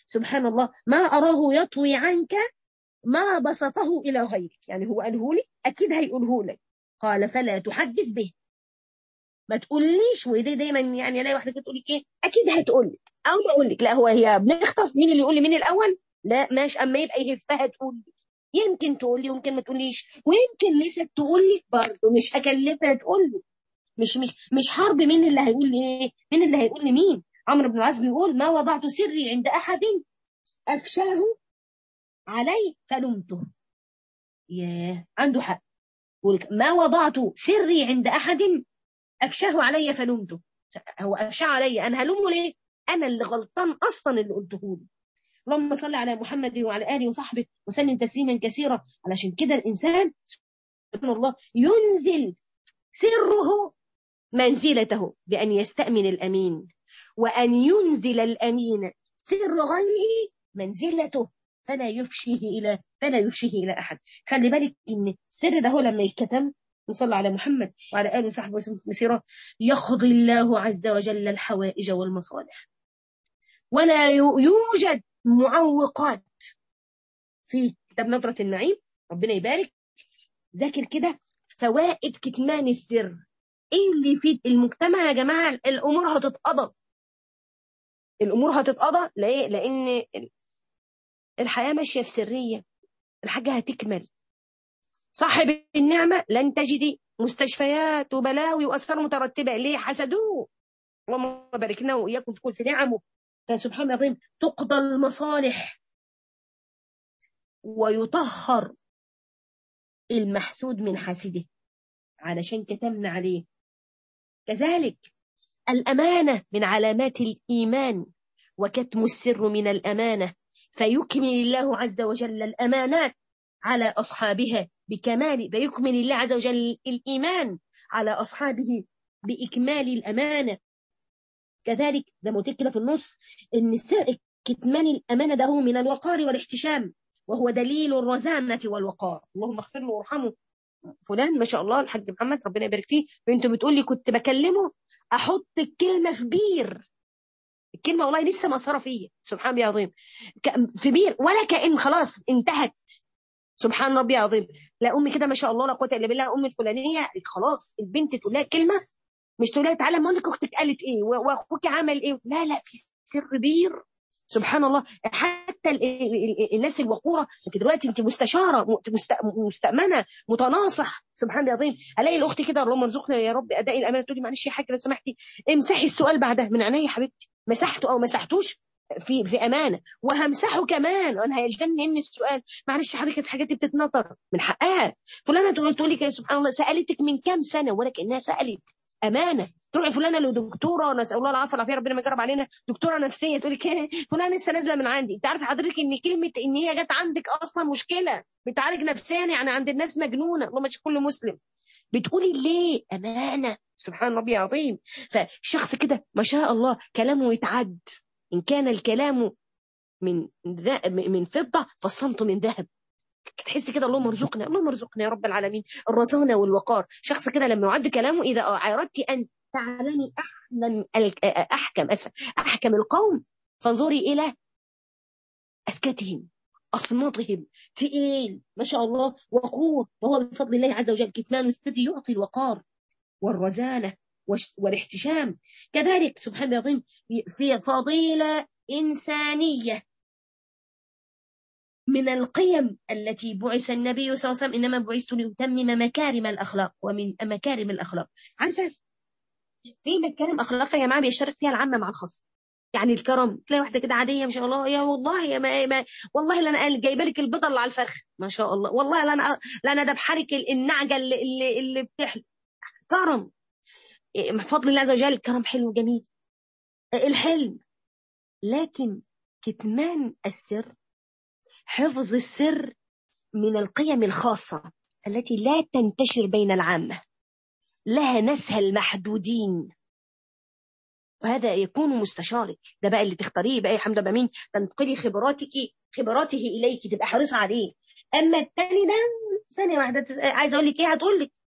سبحان الله ما أراه يطوي عنك ما بسطه إلى غيرك يعني هو قاله لي أكيد هيقوله لك قال فلا تحدث به ما تقوليش ودي دايما يعني الاقي واحده تقول لك ايه اكيد هتقول لك او ما اقول لك لا هو هي بنخطف مين اللي يقول لي مين الاول لا ماشي اما يبقى يهفها تقول لي يمكن تقول لي ويمكن ما تقوليش ويمكن لسه تقول لي برضه مش هكلفها تقول لي مش مش مش حرب مين اللي هيقول لي ايه مين اللي هيقول لي مين عمرو بن العاص بيقول ما وضعت سري عند احد افشاه علي فلمته ياه عنده حق يقول ما وضعت سري عند احد افشاه علي فلمته هو افشاه علي انا هلومه ليه انا اللي غلطان اصلا اللي قلته له اللهم صل على محمد وعلى اله وصحبه وسلم تسليما كثيرا علشان كده الانسان سبحان الله ينزل سره منزلته بان يستامن الامين وان ينزل الامين سر غيره منزلته فلا يفشيه الى فلا يفشيه الى احد خلي بالك ان السر ده هو لما يتكتم نصلي على محمد وعلى اله وصحبه وسلم مسيره يقضي الله عز وجل الحوائج والمصالح ولا يوجد معوقات في كتاب نظرة النعيم ربنا يبارك ذاكر كده فوائد كتمان السر ايه اللي في المجتمع يا جماعه الامور هتتقضى الامور هتتقضى ليه لان الحياه ماشيه في سريه الحاجه هتكمل صاحب النعمه لن تجدي مستشفيات وبلاوي واثار مترتبه ليه حسدوه اللهم بارك لنا واياكم في كل في نعمه فسبحان العظيم تقضى المصالح ويطهر المحسود من حاسده علشان كتمنا عليه كذلك الأمانة من علامات الإيمان وكتم السر من الأمانة فيكمل الله عز وجل الأمانات على أصحابها بكمال فيكمل الله عز وجل الإيمان على أصحابه بإكمال الأمانة كذلك زي ما قلت كده في النص ان كتمان الامانه ده هو من الوقار والاحتشام وهو دليل الرزانه والوقار اللهم اغفر له وارحمه فلان ما شاء الله الحاج محمد ربنا يبارك فيه وانت بتقول لي كنت بكلمه احط الكلمه في بير الكلمه والله لسه مأثره فيا سبحان ربي عظيم في بير ولا كأن خلاص انتهت سبحان ربي عظيم لا امي كده ما شاء الله لا قوه الا بالله امي الفلانيه خلاص البنت تقول لها كلمه مش تقول لها تعالى ما لك اختك قالت ايه واخوك عمل ايه لا لا في سر بير سبحان الله حتى الناس الوقوره انت دلوقتي انت مستشاره مستامنه متناصح سبحان الله العظيم الاقي الاخت كده اللهم ارزقنا يا رب اداء الامانه تقول لي معلش يا حاجه لو سمحتي امسحي السؤال بعدها من عينيا يا حبيبتي مسحته او مسحتوش في في امانه وهمسحه كمان وانا هيلزمني ان السؤال معلش حضرتك حاجات بتتنطر من حقها فلانه تقول تقول لك سبحان الله سالتك من كام سنه ولا كانها سالت امانه تروحي فلانه لدكتوره نسال الله العافيه والعافيه ربنا ما يجرب علينا دكتوره نفسيه تقول لك ايه فلانه لسه نازله من عندي انت عارفه حضرتك ان كلمه ان هي جت عندك اصلا مشكله بتعالج نفسيا يعني عند الناس مجنونه اللهم مش كل مسلم بتقولي ليه امانه سبحان ربي عظيم فشخص كده ما شاء الله كلامه يتعد ان كان الكلام من من فضه فالصمت من ذهب تحس كده اللهم ارزقنا اللهم ارزقنا يا رب العالمين الرزانه والوقار شخص كده لما يعد كلامه اذا اردت ان تعلمي احلم احكم اسف احكم القوم فانظري الى اسكتهم اصماتهم تقيل ما شاء الله وقور وهو بفضل الله عز وجل كتمان السر يعطي الوقار والرزانه والاحتشام كذلك سبحان الله العظيم في فضيله انسانيه من القيم التي بعث النبي صلى الله عليه وسلم انما بعثت لاتمم مكارم الاخلاق ومن مكارم الاخلاق عارفه في مكارم اخلاق يا جماعه بيشترك فيها العامه مع الخاص يعني الكرم تلاقي واحده كده عاديه ما شاء الله يا والله يا ما, ما والله لا انا جايبه لك البيضه اللي على الفرخ ما شاء الله والله لا انا لا انا ذبحه لك النعجه اللي اللي, اللي بتحلو كرم بفضل الله عز وجل كرم حلو جميل الحلم لكن كتمان السر حفظ السر من القيم الخاصة التي لا تنتشر بين العامة لها ناسها المحدودين وهذا يكون مستشارك ده بقى اللي تختاريه بقى يا حمد بمين تنقلي خبراتك خبراته اليك تبقى حريصه عليه اما الثاني ده ثانيه واحده عايزه اقول لك ايه هتقول لك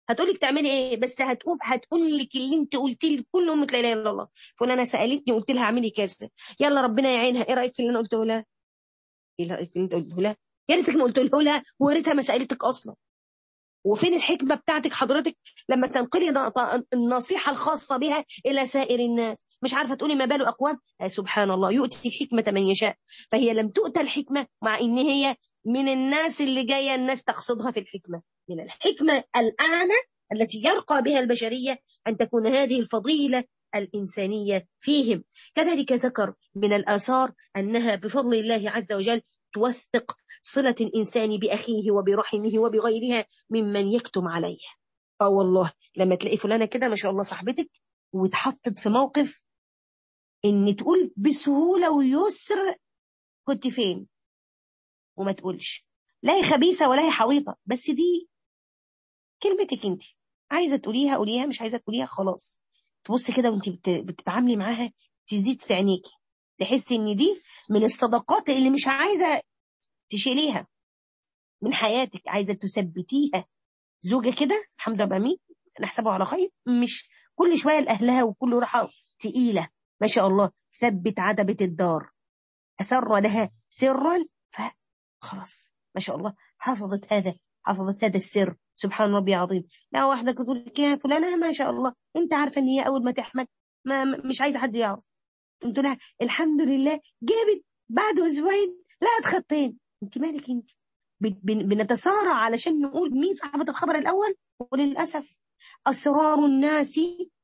هتقولك تعملي ايه بس هتقول هتقول لك اللي انت قلت لي كل امه لا اله الا الله فلانه سالتني قلت لها اعملي كذا يلا ربنا يعينها ايه رايك في اللي انا قلته لها ايه رايك في اللي انت قلته لها يا ريتك ما قلته لها ويا ريتها ما سالتك اصلا وفين الحكمه بتاعتك حضرتك لما تنقلي النصيحه الخاصه بها الى سائر الناس مش عارفه تقولي ما بال اقوام آه سبحان الله يؤتي الحكمه من يشاء فهي لم تؤتى الحكمه مع ان هي من الناس اللي جايه الناس تقصدها في الحكمه من الحكمه الاعلى التي يرقى بها البشريه ان تكون هذه الفضيله الانسانيه فيهم كذلك ذكر من الاثار انها بفضل الله عز وجل توثق صلة الإنسان بأخيه وبرحمه وبغيرها ممن يكتم عليه اه والله لما تلاقي فلانة كده ما شاء الله صاحبتك واتحطت في موقف ان تقول بسهولة ويسر كنت فين وما تقولش لا هي خبيثة ولا هي حويطة بس دي كلمتك انت عايزة تقوليها قوليها مش عايزة تقوليها خلاص تبص كده وانت بتتعاملي معاها تزيد في عينيكي تحسي ان دي من الصداقات اللي مش عايزة تشيليها من حياتك عايزة تثبتيها زوجة كده الحمد لله مين نحسبه على خير مش كل شوية لأهلها وكل راحة تقيلة ما شاء الله ثبت عتبة الدار أسر لها سرا فخلاص ما شاء الله حفظت هذا حفظت هذا السر سبحان ربي عظيم لا واحدة تقول لك يا فلانة ما شاء الله انت عارفة ان هي اول ما تحمل ما مش عايزة حد يعرف قلت لها الحمد لله جابت بعد اسبوعين لا خطين انت مالك انت بنتسارع علشان نقول مين صاحبة الخبر الأول وللأسف أسرار الناس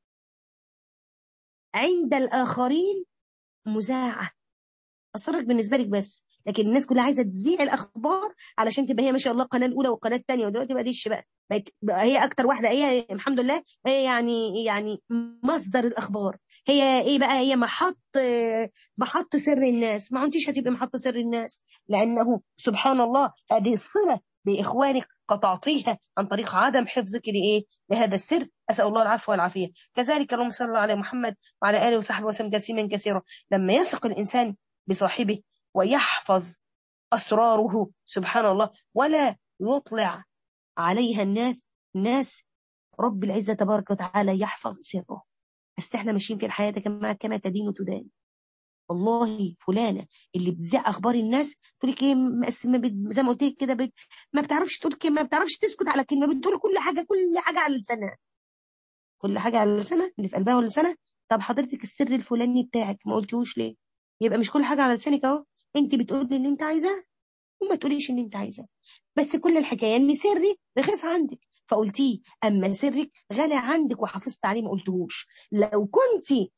عند الآخرين مذاعة أسرارك بالنسبة لك بس لكن الناس كلها عايزة تذيع الأخبار علشان تبقى هي ما شاء الله القناة الأولى والقناة الثانية ودلوقتي بقى ديش بقى بقى هي أكتر واحدة هي الحمد لله هي يعني يعني مصدر الأخبار هي ايه بقى هي محط محط سر الناس ما انتيش هتبقي محط سر الناس لانه سبحان الله هذه الصله باخوانك قطعتيها عن طريق عدم حفظك لايه لهذا السر اسال الله العفو والعافيه كذلك اللهم صل على محمد وعلى اله وصحبه وسلم تسليما كثيرا لما يثق الانسان بصاحبه ويحفظ اسراره سبحان الله ولا يطلع عليها الناس الناس رب العزه تبارك وتعالى يحفظ سره بس احنا ماشيين في الحياه يا جماعه كما تدين تدان والله فلانه اللي بتذيع اخبار الناس تقول لك ايه زي ما قلت لك كده بت... ما بتعرفش تقول كلمه ما بتعرفش تسكت على كلمه بتقول كل حاجه كل حاجه على لسانها كل حاجه على لسانها اللي في قلبها ولسانها طب حضرتك السر الفلاني بتاعك ما قلتوش ليه يبقى مش كل حاجه على لسانك اهو انت بتقولي اللي انت عايزاه وما تقوليش اللي انت عايزاه بس كل الحكايه ان سري رخيص عندك فقلتيه اما سرك غالي عندك وحافظت عليه ما قلتهوش لو كنت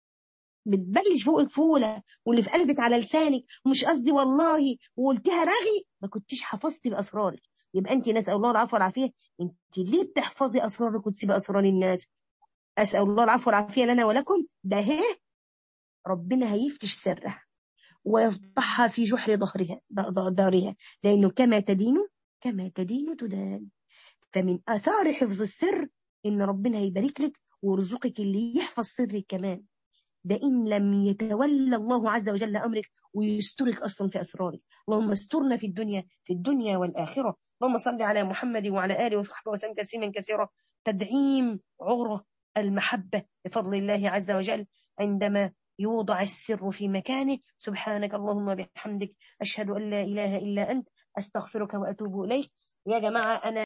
بتبلش فوقك فولة واللي في قلبك على لسانك ومش قصدي والله وقلتها رغي ما كنتيش حفظتي باسرارك يبقى انت نسال الله العفو والعافيه انت ليه بتحفظي اسرارك وتسيبي اسرار الناس اسال الله العفو والعافيه لنا ولكم ده هي ربنا هيفتش سرها ويفضحها في جحر ظهرها دارها لانه كما تدين كما تدين تدان فمن آثار حفظ السر إن ربنا هيبارك لك ويرزقك اللي يحفظ سرك كمان ده إن لم يتولى الله عز وجل أمرك ويسترك أصلا في أسرارك اللهم استرنا في الدنيا في الدنيا والآخرة اللهم صل على محمد وعلى آله وصحبه وسلم تسليما كثيرا تدعيم عرى المحبة بفضل الله عز وجل عندما يوضع السر في مكانه سبحانك اللهم وبحمدك أشهد أن لا إله إلا أنت أستغفرك وأتوب إليك يا جماعة أنا